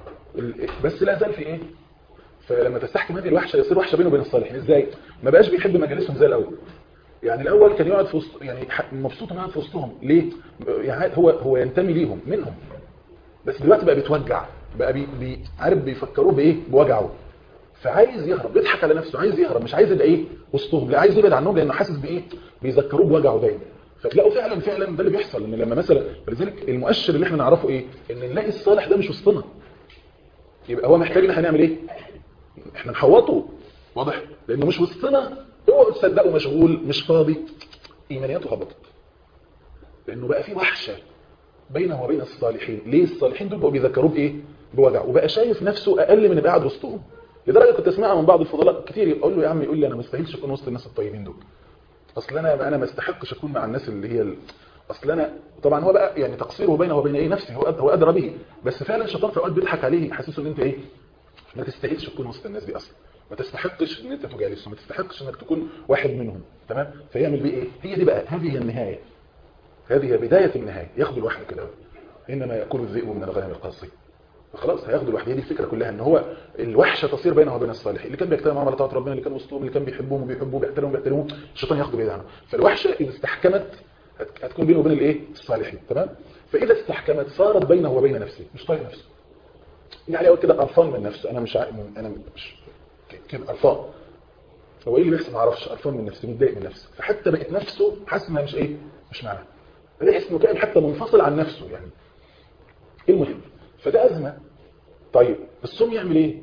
Speaker 1: بس لا زال في ايه فلما تستحكم هذه الوحشه يصير وحشه بينه وبين الصالحين ازاي ما بقاش بيحب مجالسهم زي الاول يعني الاول كان يقعد في وسط يعني مبسوط انه قاعد في وسطهم ليه يعني هو هو ينتمي ليهم منهم بس دلوقتي بقى بيتوجع بقى بي, بي عارف بيفكروه بايه بوجعه فعايز يهرب بيضحك على نفسه عايز يهرب مش عايز يبقى ايه وسطهم لا عايز يبعد عنهم لانه حاسس بايه بيذكروه بوجعه دايما فتلاقوا فعلا فعلا ده اللي بيحصل ان لما مثلا ولذلك المؤشر اللي احنا نعرفه ايه ان نلاقي الصالح ده مش وسطنا يبقى هو محتاج ان احنا نعمل ايه احنا نحوطه واضح لانه مش وسطنا اوعوا تصدقوا مشغول مش فاضي ايمانياته هبطت لانه بقى في وحشه بينه وبين الصالحين ليه الصالحين دول بقوا بيذكروه بايه بوجع وبقى شايف نفسه اقل من اللي قاعد وسطهم لدرجه كنت اسمعها من بعض الفضلاء كتير يقول له يا عم يقول لي انا ما استاهلش اكون وسط الناس الطيبين دول اصل انا انا ما استحقش اكون مع الناس اللي هي ال... اصل انا طبعا هو بقى يعني تقصيره بينه وبين ايه نفسه هو هو ادرى به بس فعلا الشيطان في اوقات بيضحك عليه يحسسه ان انت ايه ما تستاهلش تكون وسط الناس دي اصلا ما تستحقش ان انت تجالسهم ما تستحقش انك تكون واحد منهم تمام فيعمل بيه ايه هي دي بقى هذه هي النهايه هذه هي بدايه النهايه ياخد لوحده كده انما ياكل الذئب من الغنم القاصي خلاص هياخدوا لوحده دي الفكره كلها ان هو الوحشه تصير بينه وبين الصالحين اللي كان بيجتمع على طاعه ربنا اللي كان وسطهم اللي كان بيحبهم وبيحبوه وبيحترموا وبيحترموه الشيطان ياخده بعيد عنه فالوحشه اذا استحكمت هتكون بينه وبين الايه الصالحين تمام فاذا استحكمت صارت بينه وبين نفسه مش طايق نفسه يعني هو كده قرفان من نفسه انا مش ع... انا مش كده قرفان هو ايه اللي بيحصل ما اعرفش قرفان من نفسه متضايق من نفسه فحتى بقت نفسه حاسس انها مش ايه مش معاه بيحس انه كائن حتى منفصل عن نفسه يعني المهم فده ازمه طيب الصوم يعمل ايه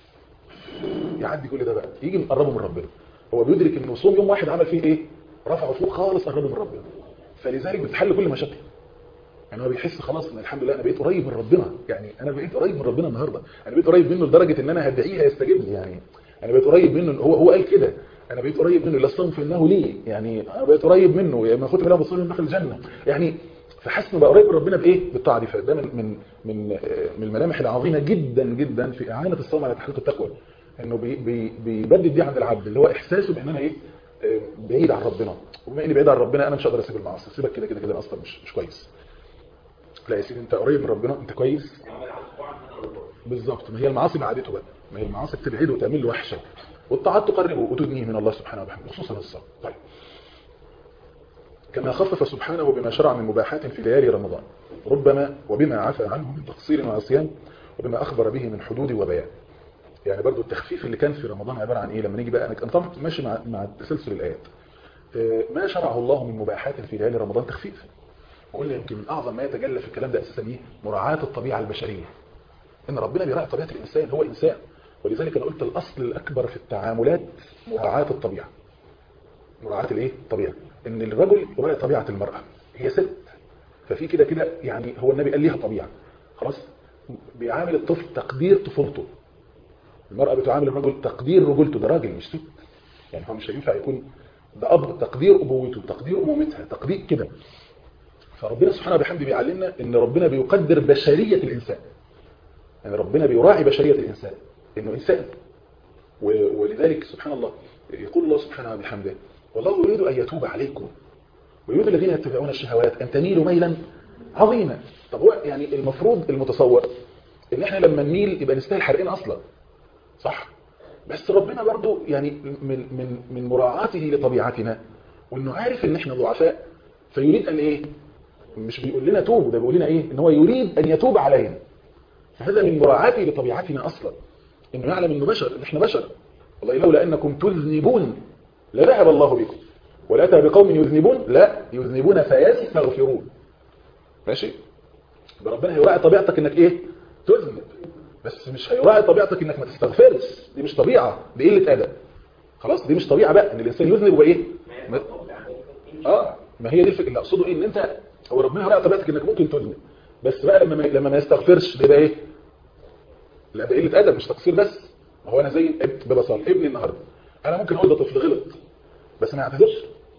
Speaker 1: يعدي كل ده بقى يجي مقربه من ربنا هو بيدرك انه صوم يوم واحد عمل فيه ايه رفعه فوق خالص قربه من ربنا فلذلك بتحل كل مشاكله يعني هو بيحس خلاص ان الحمد لله انا بقيت قريب من ربنا يعني انا بقيت قريب من ربنا النهارده انا بقيت قريب منه لدرجه ان انا هدعيه هيستجيب لي يعني انا بقيت قريب منه هو هو قال كده انا بقيت قريب منه لا الصوم فانه لي يعني انا بقيت قريب منه يا من خدت بالله بصير داخل الجنه يعني فحس انه بقى قريب من ربنا بايه بالطاعه دي فده من من من من الملامح العظيمه جدا جدا في اعانه الصوم على تحقيق التقوى انه بي بي بيبدد دي عند العبد اللي هو احساسه بان انا ايه بعيد عن ربنا وبما اني بعيد عن ربنا انا مش هقدر اسيب المعاصي سيبك كده كده كده اصلا مش مش كويس لا يا سيدي انت قريب من ربنا انت كويس بالظبط ما هي المعاصي بعدته بقى ما هي المعاصي بتبعده وتعمل له وحشه والطاعات تقربه وتدنيه من الله سبحانه وبحمده خصوصا الصلاه طيب كما خفف سبحانه بما شرع من مباحات في ليالي رمضان ربما وبما عفى عنه من تقصير وعصيان وبما أخبر به من حدود وبيان يعني برضو التخفيف اللي كان في رمضان عبارة عن إيه لما نيجي بقى أنا طبعا ماشي مع, مع تسلسل الآيات ما شرعه الله من مباحات في ليالي رمضان تخفيف وقلنا يمكن من أعظم ما يتجلى في الكلام ده أساسا إيه مراعاة الطبيعة البشرية إن ربنا بيراعي طبيعة الإنسان هو إنسان ولذلك أنا قلت الأصل الأكبر في التعاملات مراعاة الطبيعة مراعاة الإيه الطبيعة إن الرجل يراعي طبيعة المرأة هي ست ففي كده كده يعني هو النبي قال ليها طبيعة خلاص بيعامل الطفل تقدير طفولته المرأة بتعامل الرجل تقدير رجولته ده راجل مش ست يعني هو مش هينفع يكون ده أب تقدير أبوته تقدير أمومتها تقدير كده فربنا سبحانه وبحمده بيعلمنا ان ربنا بيقدر بشرية الإنسان يعني ربنا بيراعي بشرية الإنسان إنه إنسان ولذلك سبحان الله يقول الله سبحانه وبحمده والله يريد أن يتوب عليكم ويريد الذين يتبعون الشهوات أن تميلوا ميلا عظيما طب هو يعني المفروض المتصور ان احنا لما نميل يبقى نستاهل حرقين اصلا صح بس ربنا برضو يعني من من من مراعاته لطبيعتنا وانه عارف ان احنا ضعفاء فيريد ان ايه مش بيقول لنا توبوا ده بيقول لنا ايه ان هو يريد ان يتوب علينا فهذا من مراعاته لطبيعتنا اصلا انه يعلم انه بشر ان احنا بشر والله لولا انكم تذنبون لذهب الله بكم ولا بقوم يذنبون لا يذنبون فيستغفرون ماشي ربنا هيراعي طبيعتك انك ايه تذنب بس مش هيراعي طبيعتك انك ما تستغفرش دي مش طبيعة دي قلة ادب خلاص دي مش طبيعة بقى ان الانسان يذنب وبقى ايه ما... اه ما هي دي الفكره اللي اقصده ايه ان انت هو ربنا يراعي طبيعتك انك ممكن تذنب بس بقى لما ما... لما ما يستغفرش ده بقى ايه لا ده قله ادب مش تقصير بس ما هو انا زي ببساطه ابني النهارده انا ممكن اقول ده طفل غلط بس ما يعتذرش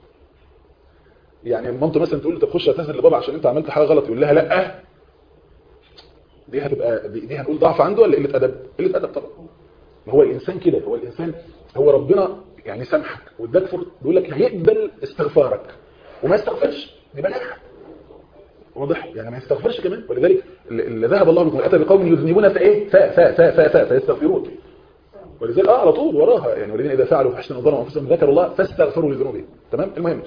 Speaker 1: يعني مامته مثلا تقول له طب خش اعتذر لبابا عشان انت عملت حاجه غلط يقول لها لا دي هتبقى دي, دي هنقول ضعف عنده ولا قله ادب قله ادب طبعا ما هو الانسان كده هو الانسان هو ربنا يعني سامحك واداك فرصه بيقول لك هيقبل استغفارك وما يستغفرش دي بلاغه واضح يعني ما يستغفرش كمان ولذلك اللي ذهب الله بكم اتى بقوم يذنبون فايه فا فا فا فا فا فيستغفرون ولذلك اه على طول وراها يعني والذين اذا فعلوا فحشنا ظلموا انفسهم ذكروا الله فاستغفروا لذنوبهم تمام المهم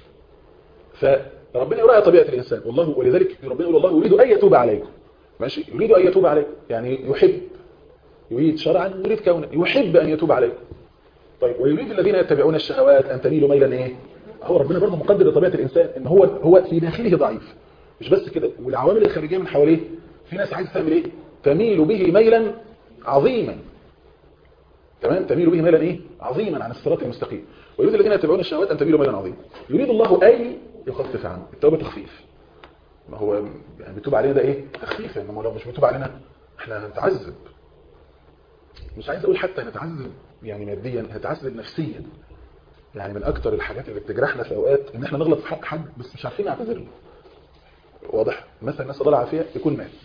Speaker 1: فربنا يراعي طبيعه الانسان والله ولذلك ربنا يقول الله يريد ان يتوب عليكم ماشي يريد ان يتوب عليكم يعني يحب يريد شرعا يريد كونا يحب ان يتوب عليكم طيب ويريد الذين يتبعون الشهوات ان تميلوا ميلا ايه هو ربنا برضه مقدر لطبيعه الانسان ان هو هو في داخله ضعيف مش بس كده والعوامل الخارجيه من حواليه في ناس عايزه تعمل ايه تميل به ميلا عظيما تمام تميل به ميلا ايه عظيما عن الصراط المستقيم ويريد الذين يتبعون الشهوات ان تميلوا ميلا عظيما يريد الله ان يخفف عنه التوبه تخفيف ما هو يعني بيتوب علينا ده ايه تخفيف انما لو مش بيتوب علينا احنا هنتعذب مش عايز اقول حتى هنتعذب يعني ماديا هنتعذب نفسيا يعني من اكتر الحاجات اللي بتجرحنا في اوقات ان احنا نغلط في حق حد بس مش عارفين نعتذر له واضح مثلا الناس الله العافيه يكون مات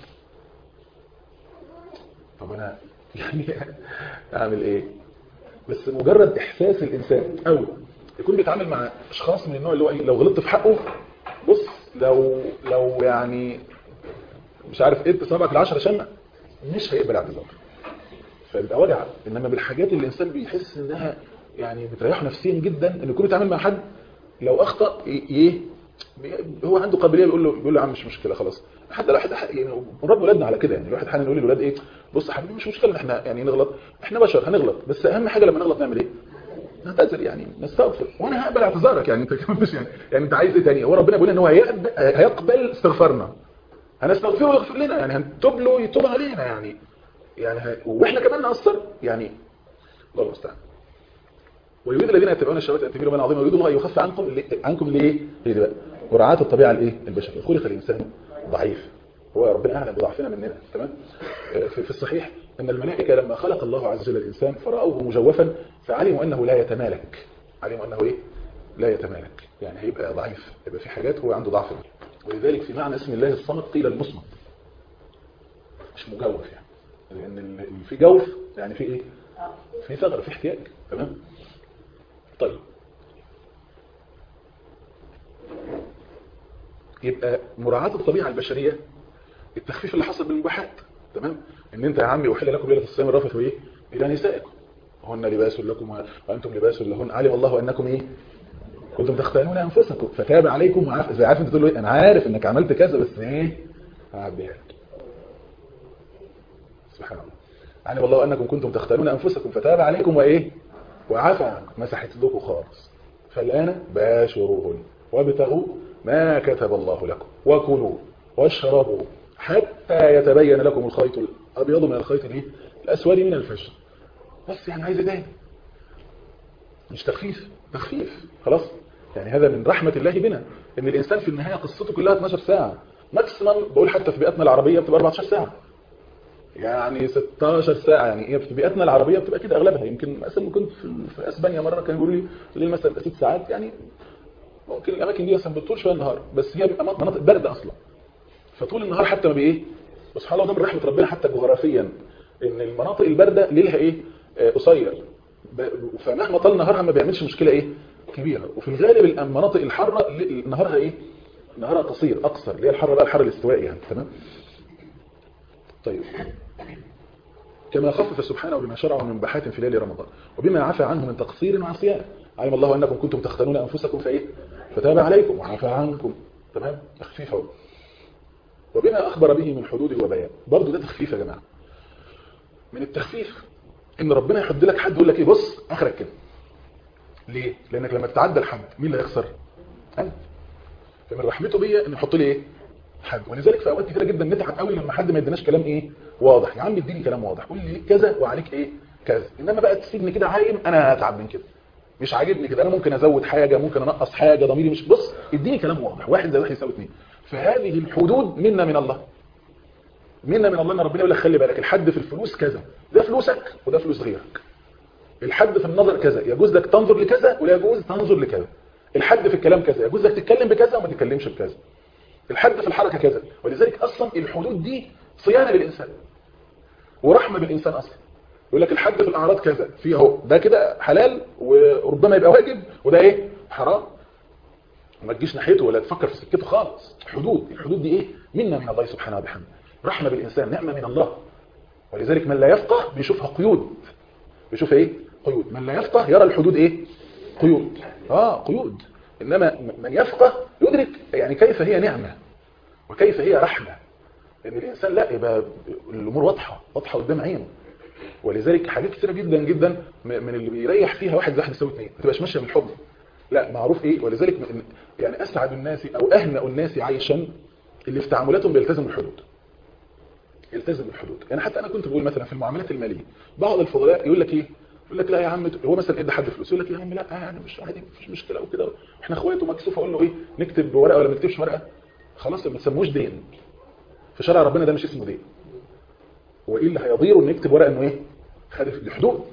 Speaker 1: طب انا يعني اعمل ايه بس مجرد احساس الانسان او يكون بيتعامل مع اشخاص من النوع اللي هو ايه لو غلطت في حقه بص لو لو يعني مش عارف ايه صابعك العشرة شمع مش هيقبل اعتذار فيبقى وجع انما بالحاجات اللي الانسان بيحس انها يعني بتريحه نفسيا جدا انه يكون بيتعامل مع حد لو اخطا ايه هو عنده قابليه بيقول له بيقول له يا عم مش مشكله خلاص حتى الواحد يعني نربي ولادنا على كده يعني الواحد حالا يقول للولاد ايه بص يا حبيبي مش مشكله ان احنا يعني نغلط احنا بشر هنغلط بس اهم حاجه لما نغلط نعمل ايه نعتذر يعني نستغفر وانا هقبل اعتذارك يعني انت كمان مش يعني يعني انت عايز ايه تاني هو ربنا بيقول ان هو هيقبل استغفارنا هنستغفره ويغفر لنا يعني هنتوب له يتوب علينا يعني يعني ه... واحنا كمان نقصر يعني الله المستعان ويريد الذين يتبعون الشهوات ان تميلوا من عظيم ويريد الله ان يخفف عنكم اللي... عنكم الايه هي دي بقى مراعاه الطبيعه الايه البشريه خلق الانسان ضعيف هو ربنا اعلم بضعفنا مننا تمام في الصحيح ان الملائكه لما خلق الله عز وجل الانسان فراوه مجوفا فعلموا انه لا يتمالك علموا انه ايه لا يتمالك يعني هيبقى ضعيف يبقى في حاجات هو عنده ضعف ولذلك في معنى اسم الله الصمد قيل المصمد مش مجوف يعني لان اللي في جوف يعني في ايه في ثغر في احتياج تمام طيب يبقى مراعاة الطبيعة البشرية التخفيف اللي حصل بالمباحات تمام ان انت يا عمي احل لكم ليله الصيام الرفث وايه الى نسائكم هن لباس لكم وانتم لباس لهن علم الله انكم ايه كنتم تختانون انفسكم فتاب عليكم وعارف زي عارف انت تقول له ايه انا عارف انك عملت كذا بس ايه هعديها لك سبحان الله علم الله انكم كنتم تختانون انفسكم فتاب عليكم وايه وعفى عنكم مسحت لكم خالص فالان باشروهن وابتغوا ما كتب الله لكم وكلوا واشربوا حتى يتبين لكم الخيط الابيض من الخيط الايه الاسود من الفجر بس يعني عايز ايه مش تخفيف تخفيف خلاص يعني هذا من رحمة الله بنا ان الانسان في النهاية قصته كلها 12 ساعة ماكسيمم بقول حتى في بيئتنا العربية بتبقى 14 ساعة يعني 16 ساعة يعني هي في بيئتنا العربية بتبقى كده اغلبها يمكن مثلا كنت في اسبانيا مرة كانوا يقولوا لي الليل مثلا 6 ساعات يعني ممكن الاماكن دي مثلا بتطول شويه النهار بس هي بتبقى مناطق برد اصلا فطول النهار حتى ما بايه سبحان الله ده من رحمه ربنا حتى جغرافيا ان المناطق البارده ليلها ايه قصير فمهما طال نهارها ما بيعملش مشكله ايه كبيره وفي الغالب المناطق الحاره نهارها ايه نهارها قصير اقصر اللي هي الحر بقى الحر الاستوائي يعني تمام طيب كما خفف سبحانه بما شرعه من بحات في ليل رمضان وبما عفى عنه من تقصير وعصيان علم الله انكم كنتم تختنون انفسكم فايه فتاب عليكم وعفى عنكم تمام تخفيف اهو وبما اخبر به من حدود وبيان برضه ده تخفيف يا جماعه من التخفيف ان ربنا يحد لك حد يقول لك ايه بص اخرك كده ليه لانك لما تتعدى الحد مين اللي هيخسر انت فمن رحمته بيا ان يحط لي ايه حد ولذلك في اوقات كتيره جدا نتعب قوي لما حد ما يديناش كلام ايه واضح يا عم اديني كلام واضح قول لي كذا وعليك ايه كذا انما بقى تسيبني كده عايم انا هتعب من كده مش عاجبني كده انا ممكن ازود حاجه ممكن انقص حاجه ضميري مش بص اديني كلام واضح واحد زائد واحد يساوي اثنين فهذه الحدود منا من الله منا من الله ان ربنا يقول لك خلي بالك الحد في الفلوس كذا ده فلوسك وده فلوس غيرك الحد في النظر كذا يجوز لك تنظر لكذا ولا يجوز تنظر لكذا الحد في الكلام كذا يجوز لك تتكلم بكذا وما تتكلمش بكذا الحد في الحركه كذا ولذلك اصلا الحدود دي صيانه للانسان ورحمه بالانسان اصلا يقول لك الحد في الاعراض كذا فيه اهو ده كده حلال وربما يبقى واجب وده ايه حرام ما تجيش ناحيته ولا تفكر في سكته خالص حدود الحدود دي ايه منا من الله سبحانه وبحمده رحمه بالانسان نعمه من الله ولذلك من لا يفقه بيشوفها قيود بيشوف ايه قيود من لا يفقه يرى الحدود ايه قيود اه قيود انما من يفقه يدرك يعني كيف هي نعمه وكيف هي رحمه ان الانسان لا يبقى الامور واضحه واضحه قدام عينه ولذلك حاجات كثيره جدا جدا من اللي بيريح فيها واحد زي واحد يساوي اثنين ما تبقاش ماشيه من الحب لا معروف ايه ولذلك يعني اسعد الناس او اهنأ الناس عيشا اللي في تعاملاتهم بيلتزموا الحدود يلتزم الحدود يعني حتى انا كنت بقول مثلا في المعاملات الماليه بعض الفضلاء يقول لك ايه يقول لك لا يا عم هو مثلا ادى حد فلوس يقول لك يا عم لا يعني مش عادي مفيش مشكله وكده احنا اخواته مكسوف اقول له ايه نكتب ورقه ولا ما نكتبش ورقه خلاص ما تسموش دين في شرع ربنا ده مش اسمه دين وايه اللي هيضيره انه يكتب ورقه انه ايه خد دي حدود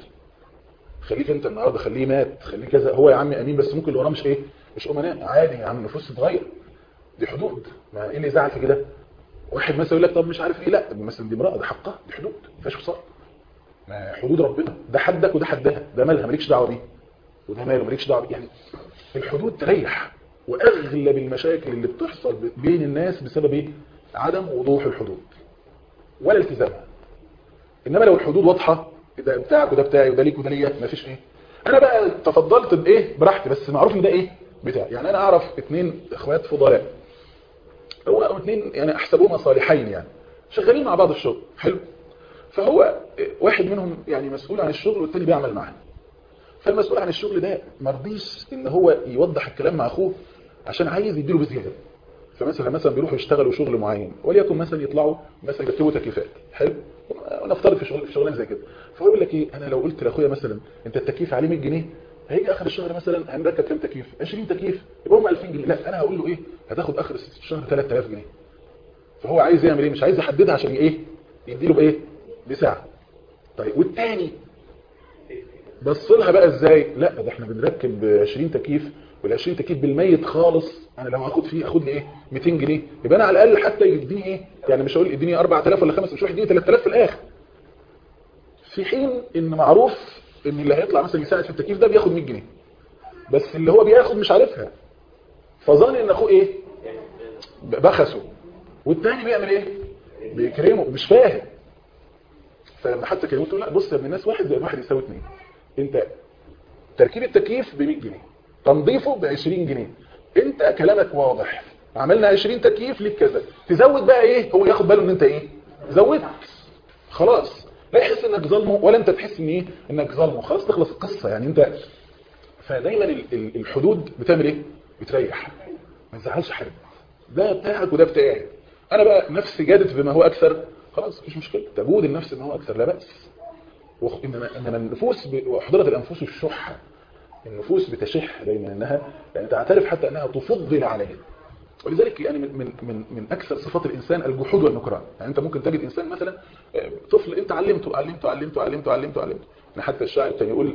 Speaker 1: خليك انت النهارده خليه مات خليه كذا هو يا عم امين بس ممكن اللي وراه مش ايه مش امناء عادي يا عم النفوس تتغير دي حدود ما ايه اللي يزعل في كده واحد مثلا يقول لك طب مش عارف ايه لا مثلا دي امراه ده حقها دي حدود ما فيهاش فصال ما حدود ربنا ده حدك وده حدها ده مالها مالكش دعوه بيه وده ماله مالكش دعوه بيه يعني الحدود تريح واغلب المشاكل اللي بتحصل بين الناس بسبب ايه عدم وضوح الحدود ولا التزامها انما لو الحدود واضحه ده بتاعك وده بتاعي وده ليك وده ليا مفيش ايه انا بقى تفضلت بايه براحتي بس معروف ان ده ايه بتاعي يعني انا اعرف اثنين اخوات فضلاء هو او اثنين يعني احسبهما صالحين يعني شغالين مع بعض الشغل حلو فهو واحد منهم يعني مسؤول عن الشغل والتاني بيعمل معاه فالمسؤول عن الشغل ده مرضيش ان هو يوضح الكلام مع اخوه عشان عايز يديله بزياده فمثلا مثلا بيروحوا يشتغلوا شغل معين وليكن مثلا يطلعوا مثلا يركبوا تكييفات حلو ونفترض في شغل في شغلانه زي كده فهو يقول لك ايه انا لو قلت لاخويا مثلا انت التكييف عليه 100 جنيه هيجي اخر الشهر مثلا هنركب كام تكييف 20 تكييف يبقى هم 2000 جنيه لا انا هقول له ايه هتاخد اخر الشهر 3000 جنيه فهو عايز يعمل ايه مش عايز يحددها عشان ايه يديله بايه بساعه طيب والتاني بص لها بقى ازاي لا ده احنا بنركب 20 تكييف وال 20 تكييف بالميت خالص انا لو هاخد فيه اخد لي ايه 200 جنيه يبقى انا على الاقل حتى يديني ايه يعني مش هقول يديني 4000 ولا 5 مش هيديني 3000 في الاخر في حين ان معروف ان اللي هيطلع مثلا يساعد في التكييف ده بياخد 100 جنيه بس اللي هو بياخد مش عارفها فظن ان اخوه ايه بخسه والتاني بيعمل ايه بيكرمه مش فاهم فلما حتى كانوا يقولوا لا بص يا ابن الناس واحد زائد واحد يساوي اثنين انت تركيب التكييف ب 100 جنيه تنظيفه ب 20 جنيه انت كلامك واضح عملنا 20 تكييف ليك كذا تزود بقى ايه هو ياخد باله ان انت ايه زودت خلاص لا يحس انك ظلمه ولا انت تحس ان ايه انك ظلمه خلاص تخلص القصه يعني انت فدايما ال- ال- الحدود بتعمل ايه بتريح ما تزعلش حد ده بتاعك وده بتاعي انا بقى نفسي جادت بما هو اكثر خلاص مفيش مشكله تجود النفس بما هو اكثر لا باس وخ- انما انما النفوس ب- وحضرت الانفس الشح النفوس بتشح دايما انها يعني تعترف حتى انها تفضل عليها ولذلك يعني من من من من اكثر صفات الانسان الجحود والنكران يعني انت ممكن تجد انسان مثلا آه، طفل انت علمته علمته علمته علمته علمته علمته يعني حتى الشاعر كان يقول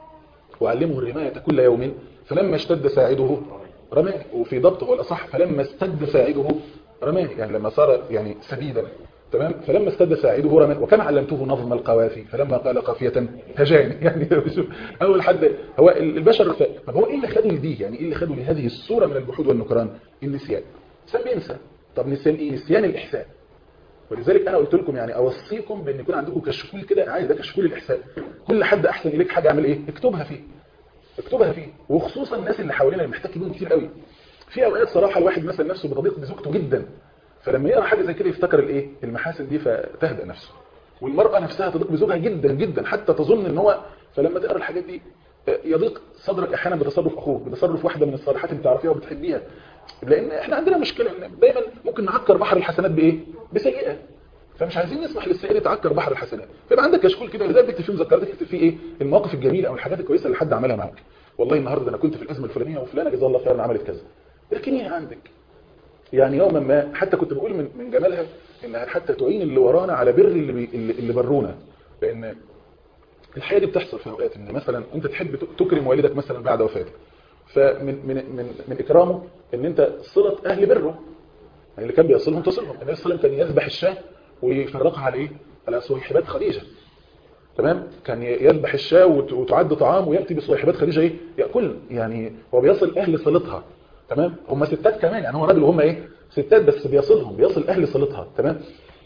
Speaker 1: وعلمه الرماية كل يوم فلما اشتد ساعده رماه وفي ضبطه هو الأصح فلما استد ساعده رماه يعني لما صار يعني سديدا تمام فلما استد ساعده رماه وكما علمته نظم القوافي فلما قال قافية هجاني يعني شوف أول حد هو البشر ف... طب هو إيه اللي خده لدي يعني إيه اللي خده لهذه الصورة من الجحود والنكران النسيان الإنسان بينسى طب نسيان إيه نسيان الإحسان ولذلك انا قلت لكم يعني اوصيكم بان يكون عندكم كشكول كده عايز ده كشكول الاحسان كل حد احسن اليك حاجه اعمل ايه اكتبها فيه اكتبها فيه وخصوصا الناس اللي حوالينا اللي محتاج بيهم كتير قوي في اوقات صراحه الواحد مثلا نفسه بتضيق بزوجته جدا فلما يقرا حاجه زي كده يفتكر الايه المحاسن دي فتهدأ نفسه والمراه نفسها تضيق بزوجها جدا جدا حتى تظن ان هو فلما تقرا الحاجات دي يضيق صدرك احيانا بتصرف اخوك بتصرف واحده من الصالحات اللي تعرفيها وبتحبيها لان احنا عندنا مشكله ان دايما ممكن نعكر بحر الحسنات بايه بسيئه فمش عايزين نسمح للسيئه تعكر بحر الحسنات فيبقى عندك كشكول كده ولذلك تكتب فيه مذكرات تكتب فيه ايه المواقف الجميله او الحاجات الكويسه اللي حد عملها معاك والله النهارده انا كنت في الازمه الفلانيه وفلانه جزاها الله خيرا عملت كذا اركنيها عندك يعني يوما ما حتى كنت بقول من من جمالها انها حتى تعين اللي ورانا على بر اللي بي اللي, اللي برونا لان الحقيقه دي بتحصل في اوقات ان مثلا انت تحب تكرم والدك مثلا بعد وفاته فمن من من من اكرامه ان انت صله اهل بره يعني اللي كان بيصلهم تصلهم النبي صلى الله عليه وسلم كان يذبح الشاه ويفرقها على ايه على صويحبات خديجه تمام كان يذبح الشاه وتعد طعام وياتي بصويحبات خديجه ايه ياكل يعني هو بيصل اهل صلتها تمام هم ستات كمان يعني هو راجل وهم ايه ستات بس بيصلهم بيصل اهل صلتها تمام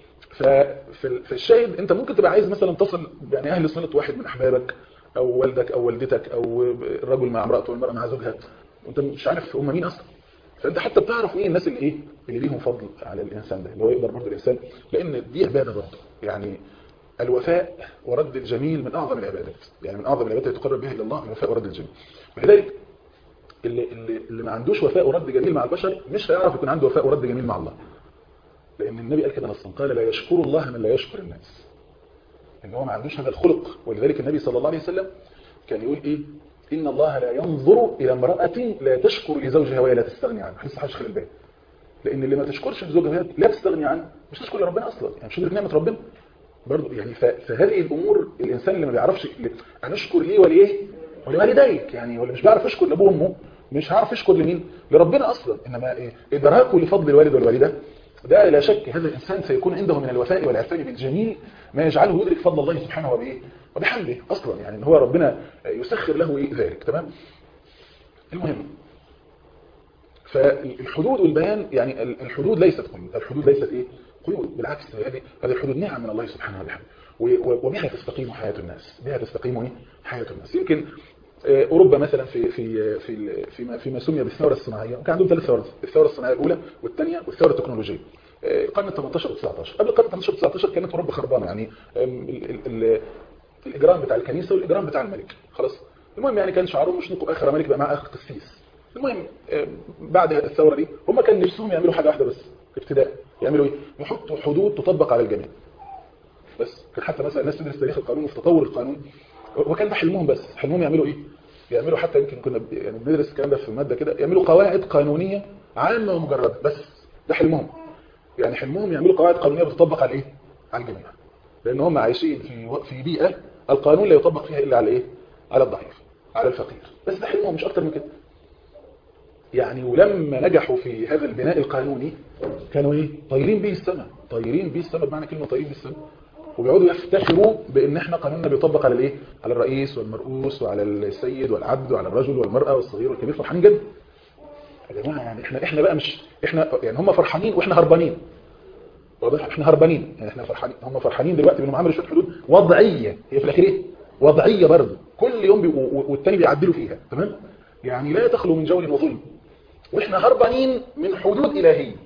Speaker 1: ففي الشاهد انت ممكن تبقى عايز مثلا تصل يعني اهل صله واحد من احبابك او والدك او والدتك او الرجل مع امراته والمراه مع زوجها وانت مش عارف هم مين اصلا فانت حتى بتعرف مين الناس اللي ايه اللي ليهم فضل على الانسان ده اللي هو يقدر برضه الانسان لان دي عباده برضه يعني الوفاء ورد الجميل من اعظم العبادات يعني من اعظم العبادات التي تقرب بها الى الله الوفاء ورد الجميل ولذلك اللي اللي اللي ما عندوش وفاء ورد جميل مع البشر مش هيعرف يكون عنده وفاء ورد جميل مع الله لان النبي قال كده نصا قال لا يشكر الله من لا يشكر الناس ان هو ما عندوش هذا الخلق ولذلك النبي صلى الله عليه وسلم كان يقول ايه إن الله لا ينظر إلى امرأة لا تشكر لزوجها وهي لا تستغني عنه حديث صحيح خلال البيت لأن اللي ما تشكرش لزوجها وهي لا تستغني عنه مش تشكر لربنا أصلا يعني مش تدرك نعمة ربنا برضه يعني فهذه الأمور الإنسان اللي ما بيعرفش أنا أشكر ليه وليه ولوالديك يعني ولا مش بيعرف يشكر لأبوه وأمه مش هعرف يشكر لمين لربنا أصلا إنما إيه إدراكه لفضل الوالد والوالدة ده لا شك هذا الإنسان سيكون عنده من الوفاء والعفان بالجميل ما يجعله يدرك فضل الله سبحانه وبإيه وبحمده أصلا يعني إن هو ربنا يسخر له إيه ذلك تمام المهم فالحدود والبيان يعني الحدود ليست قيود الحدود ليست إيه قيود بالعكس هذه هذه الحدود نعم من الله سبحانه وبحمده وبها تستقيم حياة الناس بها تستقيم إيه حياة الناس يمكن أوروبا مثلا في في في فيما فيما سمي بالثورة الصناعية كان عندهم ثلاث ثورات الثورة الصناعية الأولى والثانية والثورة التكنولوجية القرن 18 و 19 قبل القرن 18 و 19 كانت أوروبا خربانة يعني الإجرام بتاع الكنيسة والإجرام بتاع الملك خلاص المهم يعني كان شعارهم مش نقوا آخر ملك بقى مع آخر قسيس المهم بعد الثورة دي هم كان نفسهم يعملوا حاجة واحدة بس ابتداء يعملوا ايه يحطوا حدود تطبق على الجميع بس كان حتى مثلا الناس تدرس تاريخ القانون وفي تطور القانون وكان ده حلمهم بس حلمهم يعملوا ايه يعملوا حتى يمكن كنا يعني بندرس الكلام ده في ماده كده يعملوا قواعد قانونيه عامه ومجرده بس ده حلمهم يعني حلمهم يعملوا قواعد قانونيه بتطبق على ايه على الجميع لان هم عايشين في في بيئه القانون لا يطبق فيها الا على ايه على الضعيف على الفقير بس ده حلمهم مش اكتر من كده يعني ولما نجحوا في هذا البناء القانوني كانوا ايه طايرين به السماء طايرين به السماء بمعنى كلمه طايرين به السماء وبيقعدوا يفتخروا بان احنا قانوننا بيطبق على الايه على الرئيس والمرؤوس وعلى السيد والعبد وعلى الرجل والمرأة والصغير والكبير فرحانين جدا يا جماعه يعني احنا احنا بقى مش احنا يعني هم فرحانين واحنا هربانين
Speaker 2: واضح احنا هربانين يعني احنا فرحانين هم فرحانين دلوقتي بانهم عملوا شويه حدود وضعيه هي في الاخير ايه وضعيه برضه كل يوم بي... والتاني بيعدلوا فيها تمام يعني لا تخلو من جور وظلم واحنا هربانين من حدود الهيه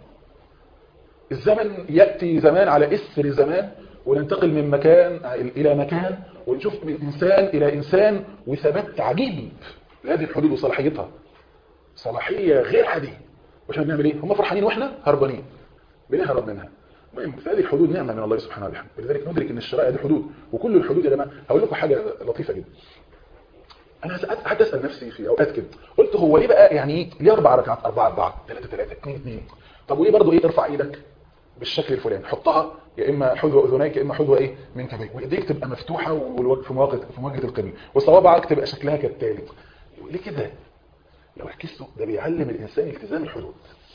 Speaker 2: الزمن ياتي زمان على اسر زمان وننتقل من مكان الى مكان ونشوف من انسان الى انسان وثبات عجيب لهذه الحدود وصلاحيتها صلاحيه غير عاديه واحنا بنعمل ايه هم فرحانين واحنا هربانين بنهرب منها المهم فهذه الحدود نعمه من الله سبحانه وتعالى ولذلك ندرك ان الشرائع دي حدود وكل الحدود يا جماعه هقول لكم حاجه لطيفه جدا انا ساعات قعدت اسال نفسي في اوقات كده قلت هو ليه بقى يعني ايه ليه اربع ركعات اربعه اربعه ثلاثه ثلاثه اثنين اثنين طب وليه برضه ايه ترفع ايدك بالشكل الفلاني حطها يا اما حذو اذنيك يا اما حذو ايه من كبيك وايديك تبقى مفتوحه والوجه في مواجهه في مواجهه القبله وصوابعك تبقى شكلها كالتالي ليه كده لو ركزتوا ده بيعلم الانسان التزام الحدود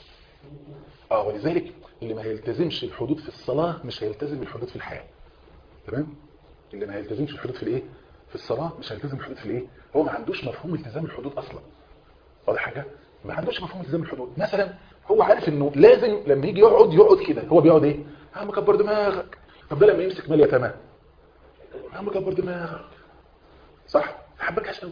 Speaker 2: اه ولذلك اللي ما هيلتزمش الحدود في الصلاه مش هيلتزم الحدود في الحياه تمام اللي ما هيلتزمش الحدود في الايه في الصلاه مش هيلتزم الحدود في الايه هو ما عندوش مفهوم التزام الحدود اصلا واضح حاجه ما عندوش مفهوم التزام الحدود مثلا هو عارف انه لازم لما يجي يقعد يقعد كده هو بيقعد ايه يا عم كبر دماغك طب ده لما يمسك مال يتامى يا عم كبر دماغك صح حبك عشان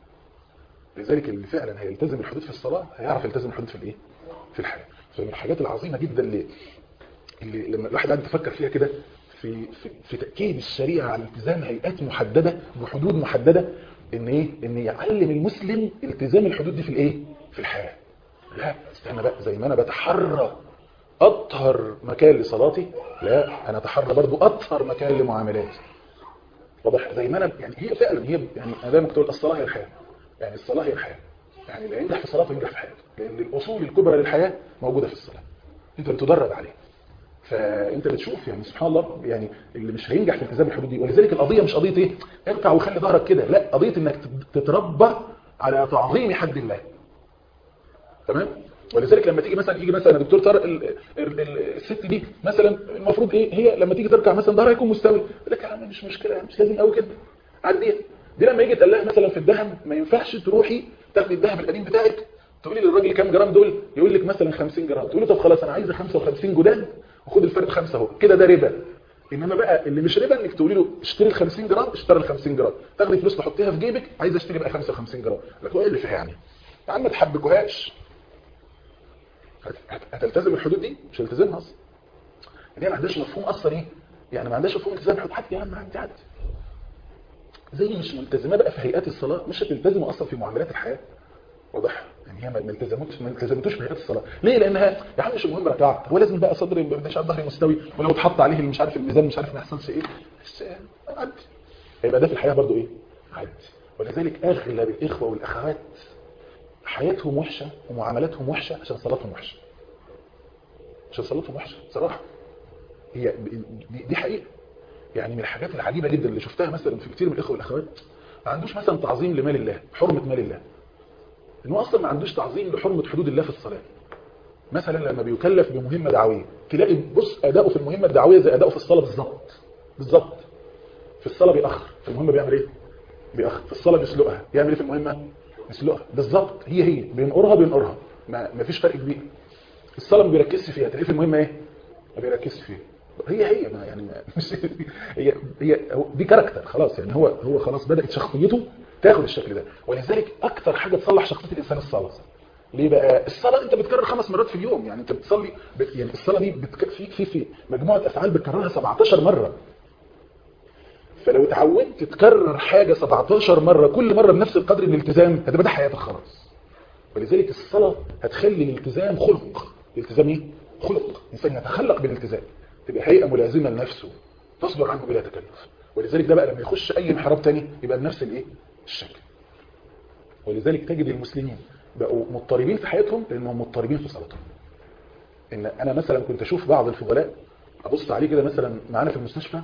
Speaker 2: لذلك اللي فعلا هيلتزم الحدود في الصلاه هيعرف يلتزم الحدود في الايه في الحياه فمن الحاجات العظيمه جدا اللي اللي لما الواحد قاعد يفكر فيها كده في في, في تاكيد الشريعه على التزام هيئات محدده بحدود محدده ان ايه ان يعلم المسلم التزام الحدود دي في الايه في الحياه لا استنى بقى زي ما انا بتحرى اطهر مكان لصلاتي لا انا اتحرى برضو اطهر مكان لمعاملاتي واضح زي ما انا يعني هي فعلا هي يعني انا دايما كنت اقول الصلاه هي الحياه يعني الصلاه هي الحياه يعني اللي ينجح في صلاته ينجح في حياته لان الاصول الكبرى للحياه موجوده في الصلاه انت بتدرب عليها فانت بتشوف يعني سبحان الله يعني اللي مش هينجح في التزام الحدود دي ولذلك القضيه مش قضيه ايه اركع وخلي ظهرك كده لا قضيه انك تتربى على تعظيم حد الله تمام ولذلك لما تيجي مثلا يجي مثلا دكتور طارق الست دي مثلا المفروض ايه هي لما تيجي تركع مثلا ظهرها يكون مستوي يقول لك يا عم مش مشكله مش لازم قوي كده عديها دي لما يجي تقول لها مثلا في الدهن ما ينفعش تروحي تاخدي الذهب القديم بتاعك تقولي للراجل كام جرام دول يقول لك مثلا 50 جرام تقول له طب خلاص انا عايزه 55 جداد وخد الفرق خمسه اهو كده ده ربا انما بقى اللي مش ربا انك تقولي له اشتري ال 50 جرام اشتري ال 50 جرام تاخدي فلوس تحطيها في جيبك عايزه اشتري بقى 55 جرام لك ايه اللي فيها يعني يا عم ما تحبكوهاش هتلتزم الحدود دي مش هتلتزمها اصلا يعني ما عندهاش مفهوم اصلا ايه يعني ما عندهاش مفهوم التزام الحدود حتى يا عم عدي عدي زي مش ملتزمه بقى في هيئات الصلاه مش هتلتزموا اصلا في معاملات الحياه واضح يعني هي ما التزمتش ما التزمتوش بهيئات الصلاه ليه لانها يا عم مش المهم ركعت هو لازم بقى صدري مش عارف ظهري مستوي ولو اتحط عليه اللي مش عارف الميزان مش عارف ما يحصلش ايه بس عدي هيبقى ده في الحياه برضو ايه عدي ولذلك اغلب الاخوه والاخوات حياتهم وحشه ومعاملاتهم وحشه عشان صلاتهم وحشه عشان صلاتهم وحشه صراحه هي دي حقيقه يعني من الحاجات العجيبه جدا اللي شفتها مثلا في كتير من الاخوه والاخوات ما عندوش مثلا تعظيم لمال الله حرمه مال الله انه اصلا ما عندوش تعظيم لحرمه حدود الله في الصلاه مثلا لما بيكلف بمهمه دعويه تلاقي بص اداؤه في المهمه الدعويه زي اداؤه في الصلاه بالظبط بالظبط في الصلاه بيأخر في المهمه بيعمل ايه بيأخر في الصلاه بيسلقها يعمل ايه في المهمه يسلقها بالظبط هي هي بينقرها بينقرها ما, ما فيش فرق كبير الصلاه ما بيركزش فيها تلاقيه في المهمه ايه ما بيركزش فيها هي هي ما يعني ما مش هي هي دي كاركتر خلاص يعني هو هو خلاص بدات شخصيته تاخد الشكل ده ولذلك اكتر حاجه تصلح شخصيه الانسان الصلاه ليه بقى الصلاه انت بتكرر خمس مرات في اليوم يعني انت بتصلي بت يعني الصلاه دي بتك... في في في مجموعه افعال بتكررها 17 مره فلو اتعودت تكرر حاجه 17 مره كل مره بنفس القدر من الالتزام هتبقى ده حياتك خلاص ولذلك الصلاه هتخلي الالتزام خلق الالتزام ايه خلق انسان يتخلق بالالتزام تبقى هيئه ملازمه لنفسه تصبر عنه بلا تكلف ولذلك ده بقى لما يخش اي انحراف تاني يبقى بنفس الايه الشكل ولذلك تجد المسلمين بقوا مضطربين في حياتهم لانهم مضطربين في صلاتهم ان انا مثلا كنت اشوف بعض الفضلاء ابص عليه كده مثلا معانا في المستشفى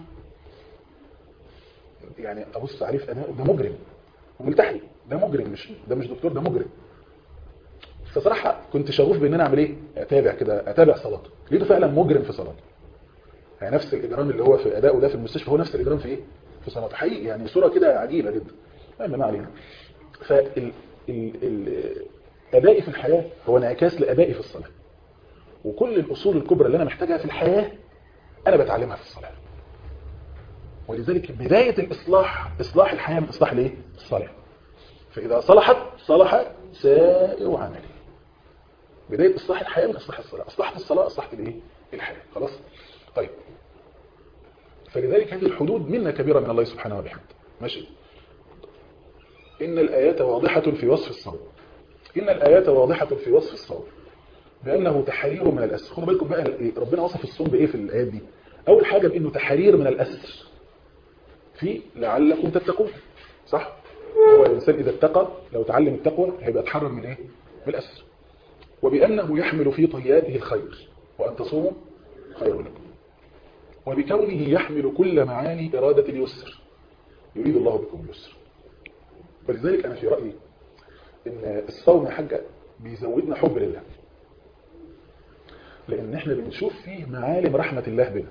Speaker 2: يعني ابص عليه في اداء ده مجرم وملتحي ده مجرم مش ده مش دكتور ده مجرم فصراحة كنت شغوف بان انا اعمل ايه اتابع كده اتابع صلاته لقيته فعلا مجرم في صلاته يعني نفس الاجرام اللي هو في ادائه ده في المستشفى هو نفس الاجرام في ايه في صلاته حقيقي يعني صورة كده عجيبة جدا المهم ما علينا فال ال... ال... ادائي في الحياة هو انعكاس لادائي في الصلاة وكل الاصول الكبرى اللي انا محتاجها في الحياة انا بتعلمها في الصلاه ولذلك بدايه الاصلاح اصلاح الحياه من اصلاح الايه الصلاه فاذا صلحت صلح سائر عملي بدايه اصلاح الحياه من اصلاح الصلاه اصلحت الصلاه اصلحت الايه الحياه خلاص طيب فلذلك هذه الحدود منا كبيره من الله سبحانه وبحمده ماشي ان الايات واضحه في وصف الصوم ان الايات واضحه في وصف الصوم بانه تحرير من الاسر خدوا بالكم بقى ربنا وصف الصوم بايه في الايات دي اول حاجه بانه تحرير من الاسر في لعلكم تتقون صح هو الانسان اذا اتقى لو تعلم التقوى هيبقى اتحرر من ايه من الاسر وبانه يحمل في طياته الخير وان تصوموا خير لكم وبكونه يحمل كل معاني اراده اليسر يريد الله بكم اليسر ولذلك انا في رايي ان الصوم يا حاجه بيزودنا حب لله لان احنا بنشوف فيه معالم رحمه الله بنا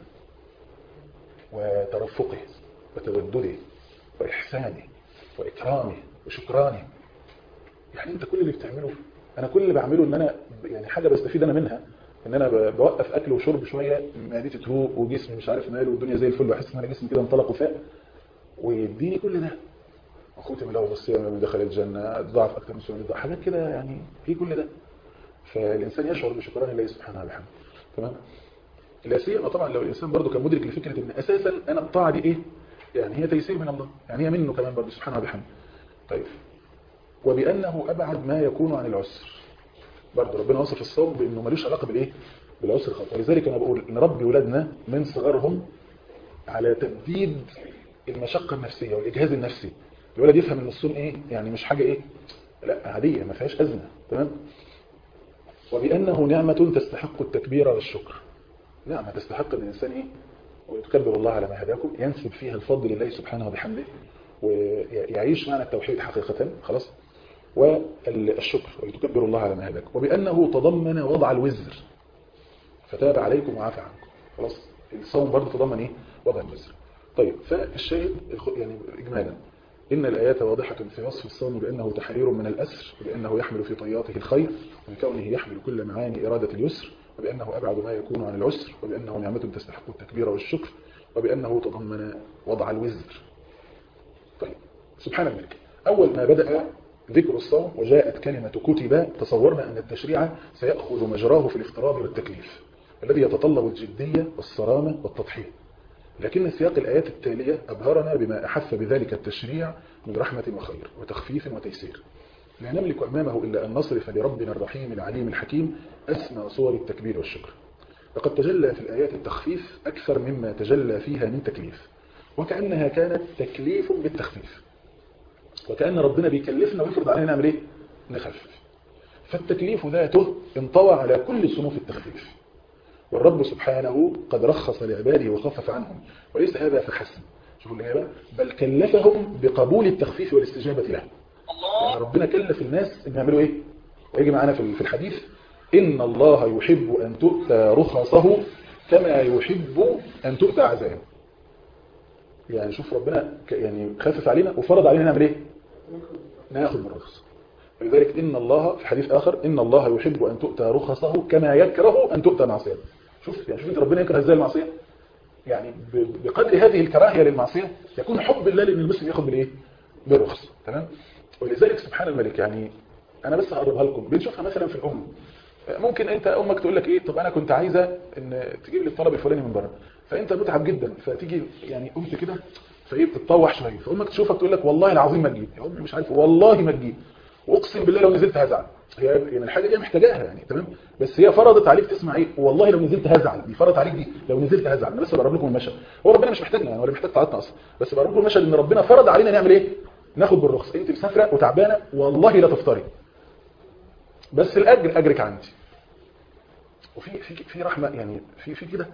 Speaker 2: وترفقه وتودده واحسانه واكرامه وشكرانه يعني انت كل اللي بتعمله انا كل اللي بعمله ان انا يعني حاجه بستفيد انا منها ان انا بوقف اكل وشرب شويه معدتي تروق وجسمي مش عارف ماله والدنيا زي الفل بحس ان انا جسمي كده انطلق وفاق ويديني كل ده اخوتي من لو بصير من دخل الجنه ضعف اكتر من سنه حاجات كده يعني في كل ده فالانسان يشعر بشكران الله سبحانه وتعالى تمام لا سيما طبعا لو الانسان برضه كان مدرك لفكره ان اساسا انا الطاعه دي ايه يعني هي تيسير من الله يعني هي منه كمان برضه سبحانه وبحمده طيب وبانه ابعد ما يكون عن العسر برضه ربنا وصف الصوم بانه ملوش علاقه بالايه بالعسر خالص ولذلك انا بقول نربي ولادنا من صغرهم على تبديد المشقه النفسيه والاجهاد النفسي الولد يفهم ان الصوم ايه يعني مش حاجه ايه لا عاديه ما فيهاش ازمه تمام وبانه نعمه تستحق التكبير والشكر نعمه تستحق ان الانسان ايه ويتكبر الله على ما هداكم ينسب فيها الفضل لله سبحانه وبحمده ويعيش معنى التوحيد حقيقه خلاص والشكر ويتكبر الله على ما هداكم وبانه تضمن وضع الوزر فتاب عليكم وعفى عنكم خلاص الصوم برضه تضمن ايه وضع الوزر طيب فالشاهد يعني اجمالا إن الآيات واضحة في وصف الصوم بأنه تحرير من الأسر وبأنه يحمل في طياته الخير وبكونه يحمل كل معاني إرادة اليسر وبأنه أبعد ما يكون عن العسر وبأنه نعمة تستحق التكبير والشكر وبأنه تضمن وضع الوزر طيب سبحان الملك أول ما بدأ ذكر الصوم وجاءت كلمة كتب تصورنا أن التشريع سيأخذ مجراه في الافتراض والتكليف الذي يتطلب الجدية والصرامة والتضحية لكن سياق الآيات التالية أبهرنا بما أحف بذلك التشريع من رحمة وخير وتخفيف وتيسير لا نملك أمامه إلا أن نصرف لربنا الرحيم العليم الحكيم أسمى صور التكبير والشكر لقد تجلى في الآيات التخفيف أكثر مما تجلى فيها من تكليف وكأنها كانت تكليف بالتخفيف وكأن ربنا بيكلفنا ويفرض علينا نعمل إيه؟ نخفف فالتكليف ذاته انطوى على كل صنوف التخفيف والرب سبحانه قد رخص لعباده وخفف عنهم وليس هذا فحسب شوفوا الآية بل كلفهم بقبول التخفيف والاستجابة له يعني ربنا كلف الناس ان يعملوا ايه ويجي معانا في الحديث إن الله يحب أن تؤتى رخصه كما يحب أن تؤتى عزائه يعني شوف ربنا يعني خفف علينا وفرض علينا نعمل ايه ناخد من الرخص ولذلك إن الله في حديث آخر إن الله يحب أن تؤتى رخصه كما يكره أن تؤتى معصيته شوف يعني شوف انت ربنا يكره ازاي المعصية يعني بقدر هذه الكراهية للمعصية يكون حب الله لأن المسلم ياخد بالايه بالرخص تمام ولذلك سبحان الملك يعني أنا بس هقربها لكم بنشوفها مثلا في الأم ممكن انت امك تقول لك ايه طب انا كنت عايزه ان تجيب لي الطلب الفلاني من بره فانت متعب جدا فتيجي يعني قمت كده فايه بتتطوح شويه فامك تشوفك تقول لك والله العظيم ما تجيب يا امي مش عارف والله ما تجيب واقسم بالله لو نزلت هزعل هي يعني الحاجه دي محتاجاها يعني تمام بس هي فرضت عليك تسمع ايه والله لو نزلت هزعل دي فرضت عليك دي لو نزلت هزعل انا بس بقرب لكم المشهد هو ربنا مش محتاجنا يعني ولا محتاج طاعتنا اصلا بس بقرب لكم المشهد ان ربنا فرض علينا نعمل ايه ناخد بالرخص انت مسافره وتعبانه والله لا تفطري بس الاجر اجرك عندي وفي في في رحمه يعني في في كده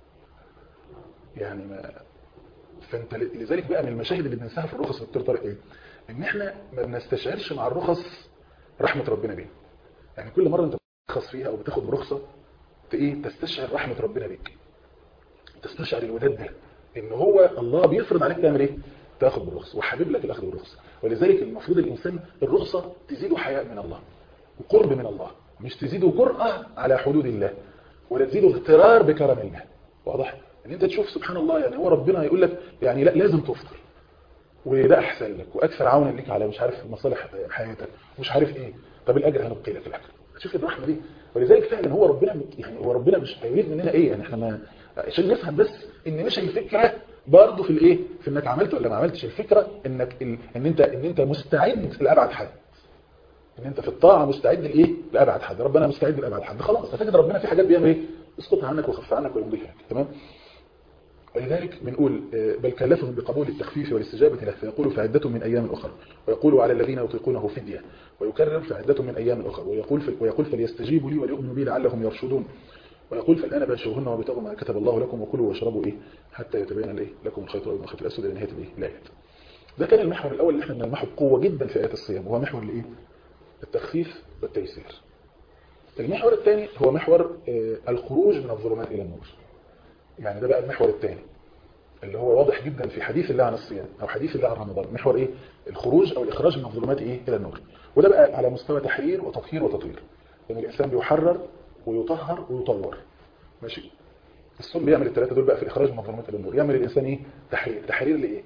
Speaker 2: يعني ما فانت لذلك بقى من المشاهد اللي بننساها في الرخص دكتور طارق ايه ان احنا ما بنستشعرش مع الرخص رحمه ربنا بينا يعني كل مره انت بترخص فيها او بتاخد برخصه ايه تستشعر رحمه ربنا بيك تستشعر الوداد ده ان هو الله بيفرض عليك تعمل ايه تاخد بالرخص وحبيب لك الاخذ بالرخص ولذلك المفروض الانسان الرخصه تزيده حياء من الله وقرب من الله مش تزيده جرأة على حدود الله ولا تزيده اغترار بكرم الله واضح ان انت تشوف سبحان الله يعني هو ربنا يقول لك يعني لا لازم تفطر وده احسن لك واكثر عونا لك على مش عارف مصالح حياتك ومش عارف ايه طب الاجر هنبقي لك الاجر شوف الرحمه دي ولذلك فعلا هو ربنا يعني هو ربنا مش هيريد مننا ايه يعني احنا ما عشان نفهم بس ان مش الفكره برضه في الايه في انك عملت ولا ما عملتش الفكره انك ال... ان انت ان انت مستعد لابعد حد ان انت في الطاعه مستعد لايه لابعد حد ربنا مستعد لابعد حد خلاص هتجد ربنا في حاجات بيعمل ايه يسقطها عنك ويخف عنك ويمضيها تمام ولذلك بنقول بل كلفهم بقبول التخفيف والاستجابة له فيقول فعدة من أيام أخرى ويقول على الذين يطيقونه فدية ويكرر فعدة من أيام أخرى ويقول ويقول فليستجيبوا لي وليؤمنوا بي لعلهم يرشدون ويقول فالآن باشروهن وابتغوا ما كتب الله لكم وكلوا واشربوا إيه حتى يتبين الايه لكم الخيط الأبيض من الخيط الأسود إلى نهاية الإيه الآيات ده كان المحور الأول اللي احنا بنلمحه بقوة جدا في آيات الصيام وهو محور الإيه التخفيف والتيسير المحور الثاني هو محور الخروج من الظلمات إلى النور يعني ده بقى المحور الثاني اللي هو واضح جدا في حديث الله عن الصيام او حديث الله عن رمضان محور ايه الخروج او الاخراج من الظلمات ايه الى النور وده بقى على مستوى تحرير وتطهير وتطوير لان يعني الانسان بيحرر ويطهر ويطور ماشي الصوم بيعمل الثلاثه دول بقى في الاخراج من الظلمات الى النور يعمل الانسان ايه تحرير تحرير لايه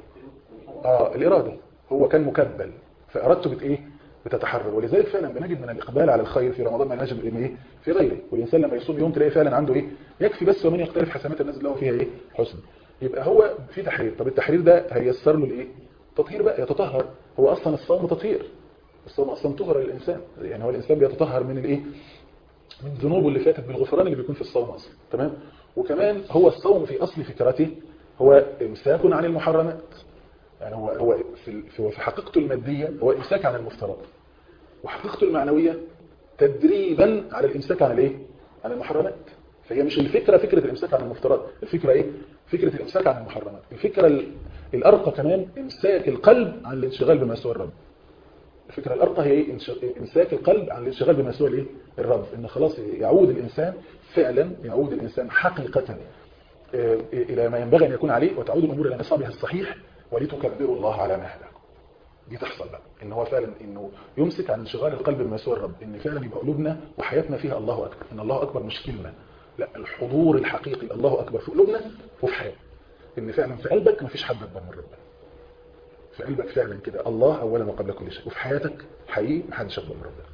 Speaker 2: اه الاراده هو كان مكبل فارادته بت ايه بتتحرر ولذلك فعلا بنجد من الاقبال على الخير في رمضان ما يجب ايه في غيره والانسان لما يصوم يوم تلاقي فعلا عنده ايه يكفي بس ومن يقترف حسنات الناس له فيها ايه حسن يبقى هو في تحرير طب التحرير ده هيسر له الايه تطهير بقى يتطهر هو اصلا الصوم تطهير الصوم اصلا طهر للانسان يعني هو الانسان بيتطهر من الايه من ذنوبه اللي فاتت بالغفران اللي بيكون في الصوم اصلا تمام وكمان هو الصوم في اصل فكرته هو امساك عن المحرمات يعني هو هو في في حقيقته الماديه هو امساك عن المفترض وحقيقته المعنويه تدريبا على الامساك عن الايه عن المحرمات فهي مش الفكره فكره الامساك عن المفترض الفكره ايه فكره الامساك عن المحرمات الفكره الارقى كمان امساك القلب عن الانشغال بما سوى الرب الفكره الارقى هي ايه امساك القلب عن الانشغال بما سوى الايه الرب ان خلاص يعود الانسان فعلا يعود الانسان حقيقه الى ما ينبغي ان يكون عليه وتعود الامور الى نصابها الصحيح ولتكبروا الله على ما هداكم دي تحصل بقى ان هو فعلا انه يمسك عن انشغال القلب بما سوى الرب ان فعلا يبقى قلوبنا وحياتنا فيها الله اكبر ان الله اكبر مش كلمه لا الحضور الحقيقي الله اكبر في قلوبنا وفي حياتنا ان فعلا في قلبك مفيش حد اكبر من ربنا في قلبك فعلا كده الله اولا وقبل كل شيء وفي حياتك حقيقي محدش اكبر من ربنا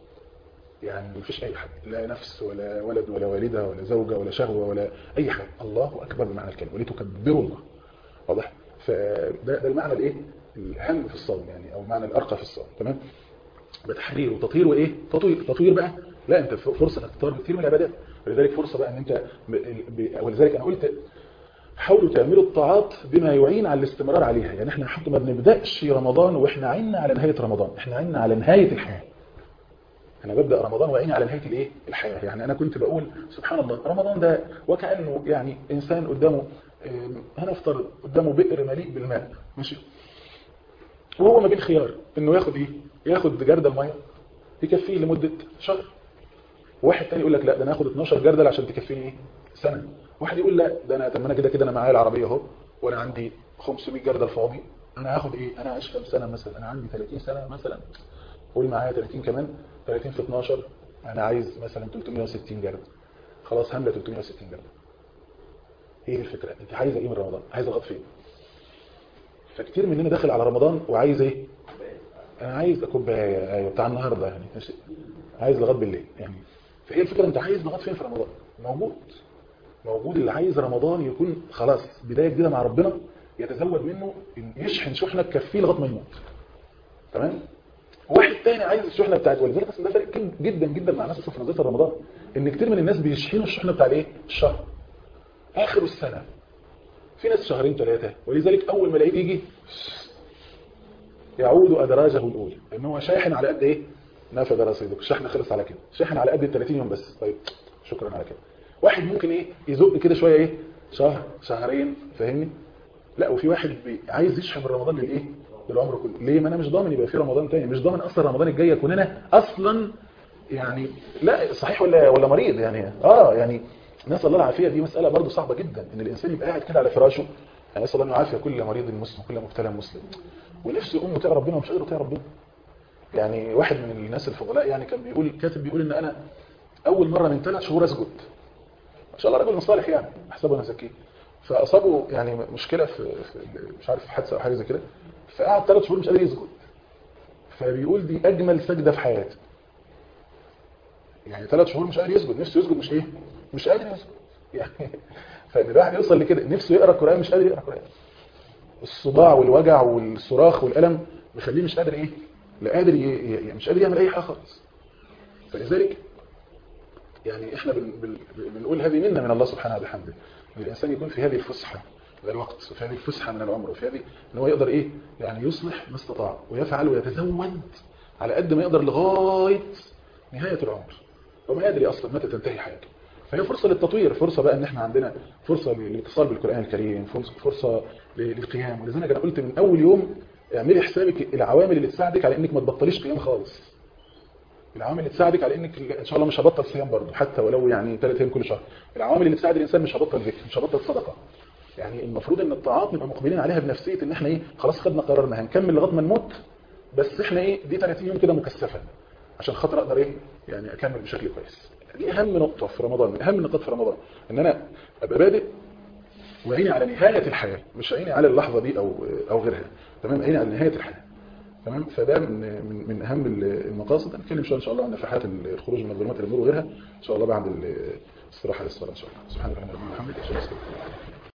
Speaker 2: يعني مفيش اي حد لا نفس ولا ولد ولا والده ولا زوجه ولا شهوه ولا اي حاجه الله اكبر بمعنى الكلمه ولتكبروا الله واضح فده ده المعنى الايه الهم في الصوم يعني او المعنى الارقى في الصوم تمام بتحرير وتطهير وايه تطوير تطوير بقى لا انت فرصه انك تطور كتير من العبادات ولذلك فرصه بقى ان انت ب... ب... ولذلك انا قلت حاولوا تعملوا الطاعات بما يعين على الاستمرار عليها يعني احنا حتى ما بنبداش رمضان واحنا عيننا على نهايه رمضان احنا عيننا على نهايه الحياه انا ببدا رمضان وعيني على نهايه الايه الحياه يعني انا كنت بقول سبحان الله رمضان ده وكانه يعني انسان قدامه هنفترض قدامه بئر مليء بالماء ماشي وهو ما بين خيار انه ياخد ايه ياخد جردل ميه يكفيه لمده شهر واحد تاني يقول لك لا ده انا هاخد 12 جردل عشان تكفيني ايه سنه واحد يقول لا ده انا طب انا كده كده انا معايا العربيه اهو وانا عندي 500 جردل فاضي انا هاخد ايه انا عايش كام سنه مثلا انا عندي 30 سنه مثلا قول معايا 30 كمان 30 في 12 انا عايز مثلا 360 جردل خلاص هملة 360 جردل ايه الفكره انت عايزه ايه من رمضان عايزه لغايه فين فكتير مننا داخل على رمضان وعايز ايه انا عايز كوبايه ايوه بتاع النهارده يعني ماشي عايز لغايه بالليل يعني فهي الفكره انت عايز لغايه فين في رمضان موجود موجود اللي عايز رمضان يكون خلاص بدايه جديده مع ربنا يتزود منه يشحن شحنه تكفيه لغايه ما يموت تمام واحد تاني عايز الشحنه بتاعت ولذلك اصلا ده فرق جدا جدا مع ناس في نظريه رمضان ان كتير من الناس بيشحنوا الشحنه بتاع الايه الشهر اخر السنه في ناس شهرين ثلاثه ولذلك اول ما الاقيه يجي يعود ادراجه الاولى ان هو شاحن على قد ايه نفذ رصيدك الشحن خلص على كده شاحن على قد ال 30 يوم بس طيب شكرا على كده واحد ممكن ايه يزق كده شويه ايه شهر شهرين فاهمني لا وفي واحد بي... عايز يشحن من رمضان للايه للعمر كله ليه ما انا مش ضامن يبقى في رمضان تاني مش ضامن اصلا رمضان الجاي يكون انا اصلا يعني لا صحيح ولا ولا مريض يعني اه يعني نسال الله العافيه دي مساله برضو صعبه جدا ان الانسان يبقى قاعد كده على فراشه يعني نسال الله العافيه كل مريض مسلم كل مبتلى مسلم ونفسه يقوم يطيع ربنا ومش قادر يطيع ربنا يعني واحد من الناس الفضلاء يعني كان بيقول كاتب بيقول ان انا اول مره من ثلاث شهور اسجد ما شاء الله رجل صالح يعني احسبه زكي فاصابه يعني مشكله في, في مش عارف حادثه او حاجه زي كده فقعد ثلاث شهور مش قادر يسجد فبيقول دي اجمل سجده في حياتي يعني ثلاث شهور مش قادر يسجد نفسه يسجد مش ايه مش قادر يسجد يعني فان الواحد يوصل لكده نفسه يقرا القران مش قادر يقرا القران الصداع والوجع والصراخ والالم مخليه مش قادر ايه لا قادر ي... ي- مش قادر يعمل اي حاجه خالص فلذلك يعني احنا بن... بن... بنقول هذه منا من الله سبحانه وبحمده ان الانسان يكون في هذه الفسحه من الوقت في هذه الفسحه من العمر وفي هذه ان هو يقدر ايه يعني يصلح ما استطاع ويفعل ويتزود على قد ما يقدر لغايه نهايه العمر وما يدري اصلا متى تنتهي حياته فهي فرصه للتطوير فرصه بقى ان احنا عندنا فرصه للاتصال بالقران الكريم فرصه فرصه للقيام ولذلك انا قلت من اول يوم اعملي حسابك العوامل اللي تساعدك على انك ما تبطليش قيام خالص العوامل اللي تساعدك على انك ان شاء الله مش هبطل صيام برضه حتى ولو يعني ثلاث ايام كل شهر العوامل اللي تساعد الانسان مش هبطل ذكر مش هبطل صدقه يعني المفروض ان الطاعات نبقى مقبلين عليها بنفسيه ان احنا ايه خلاص خدنا قرارنا هنكمل لغايه ما نموت بس احنا ايه دي 30 يوم كده مكثفه عشان خاطر اقدر ايه يعني اكمل بشكل كويس دي اهم نقطه في رمضان من اهم النقاط في رمضان ان انا ابقى بادئ وعيني على نهايه الحياه مش عيني على اللحظه دي او او غيرها تمام عيني على نهايه الحياه تمام فده من من, من اهم المقاصد هنتكلم شويه ان شاء الله عن نفحات الخروج من الظلمات الى النور وغيرها ان شاء الله بعد الاستراحه للصلاه ان شاء الله سبحان الله وبحمده اشهد ان لا اله الا الله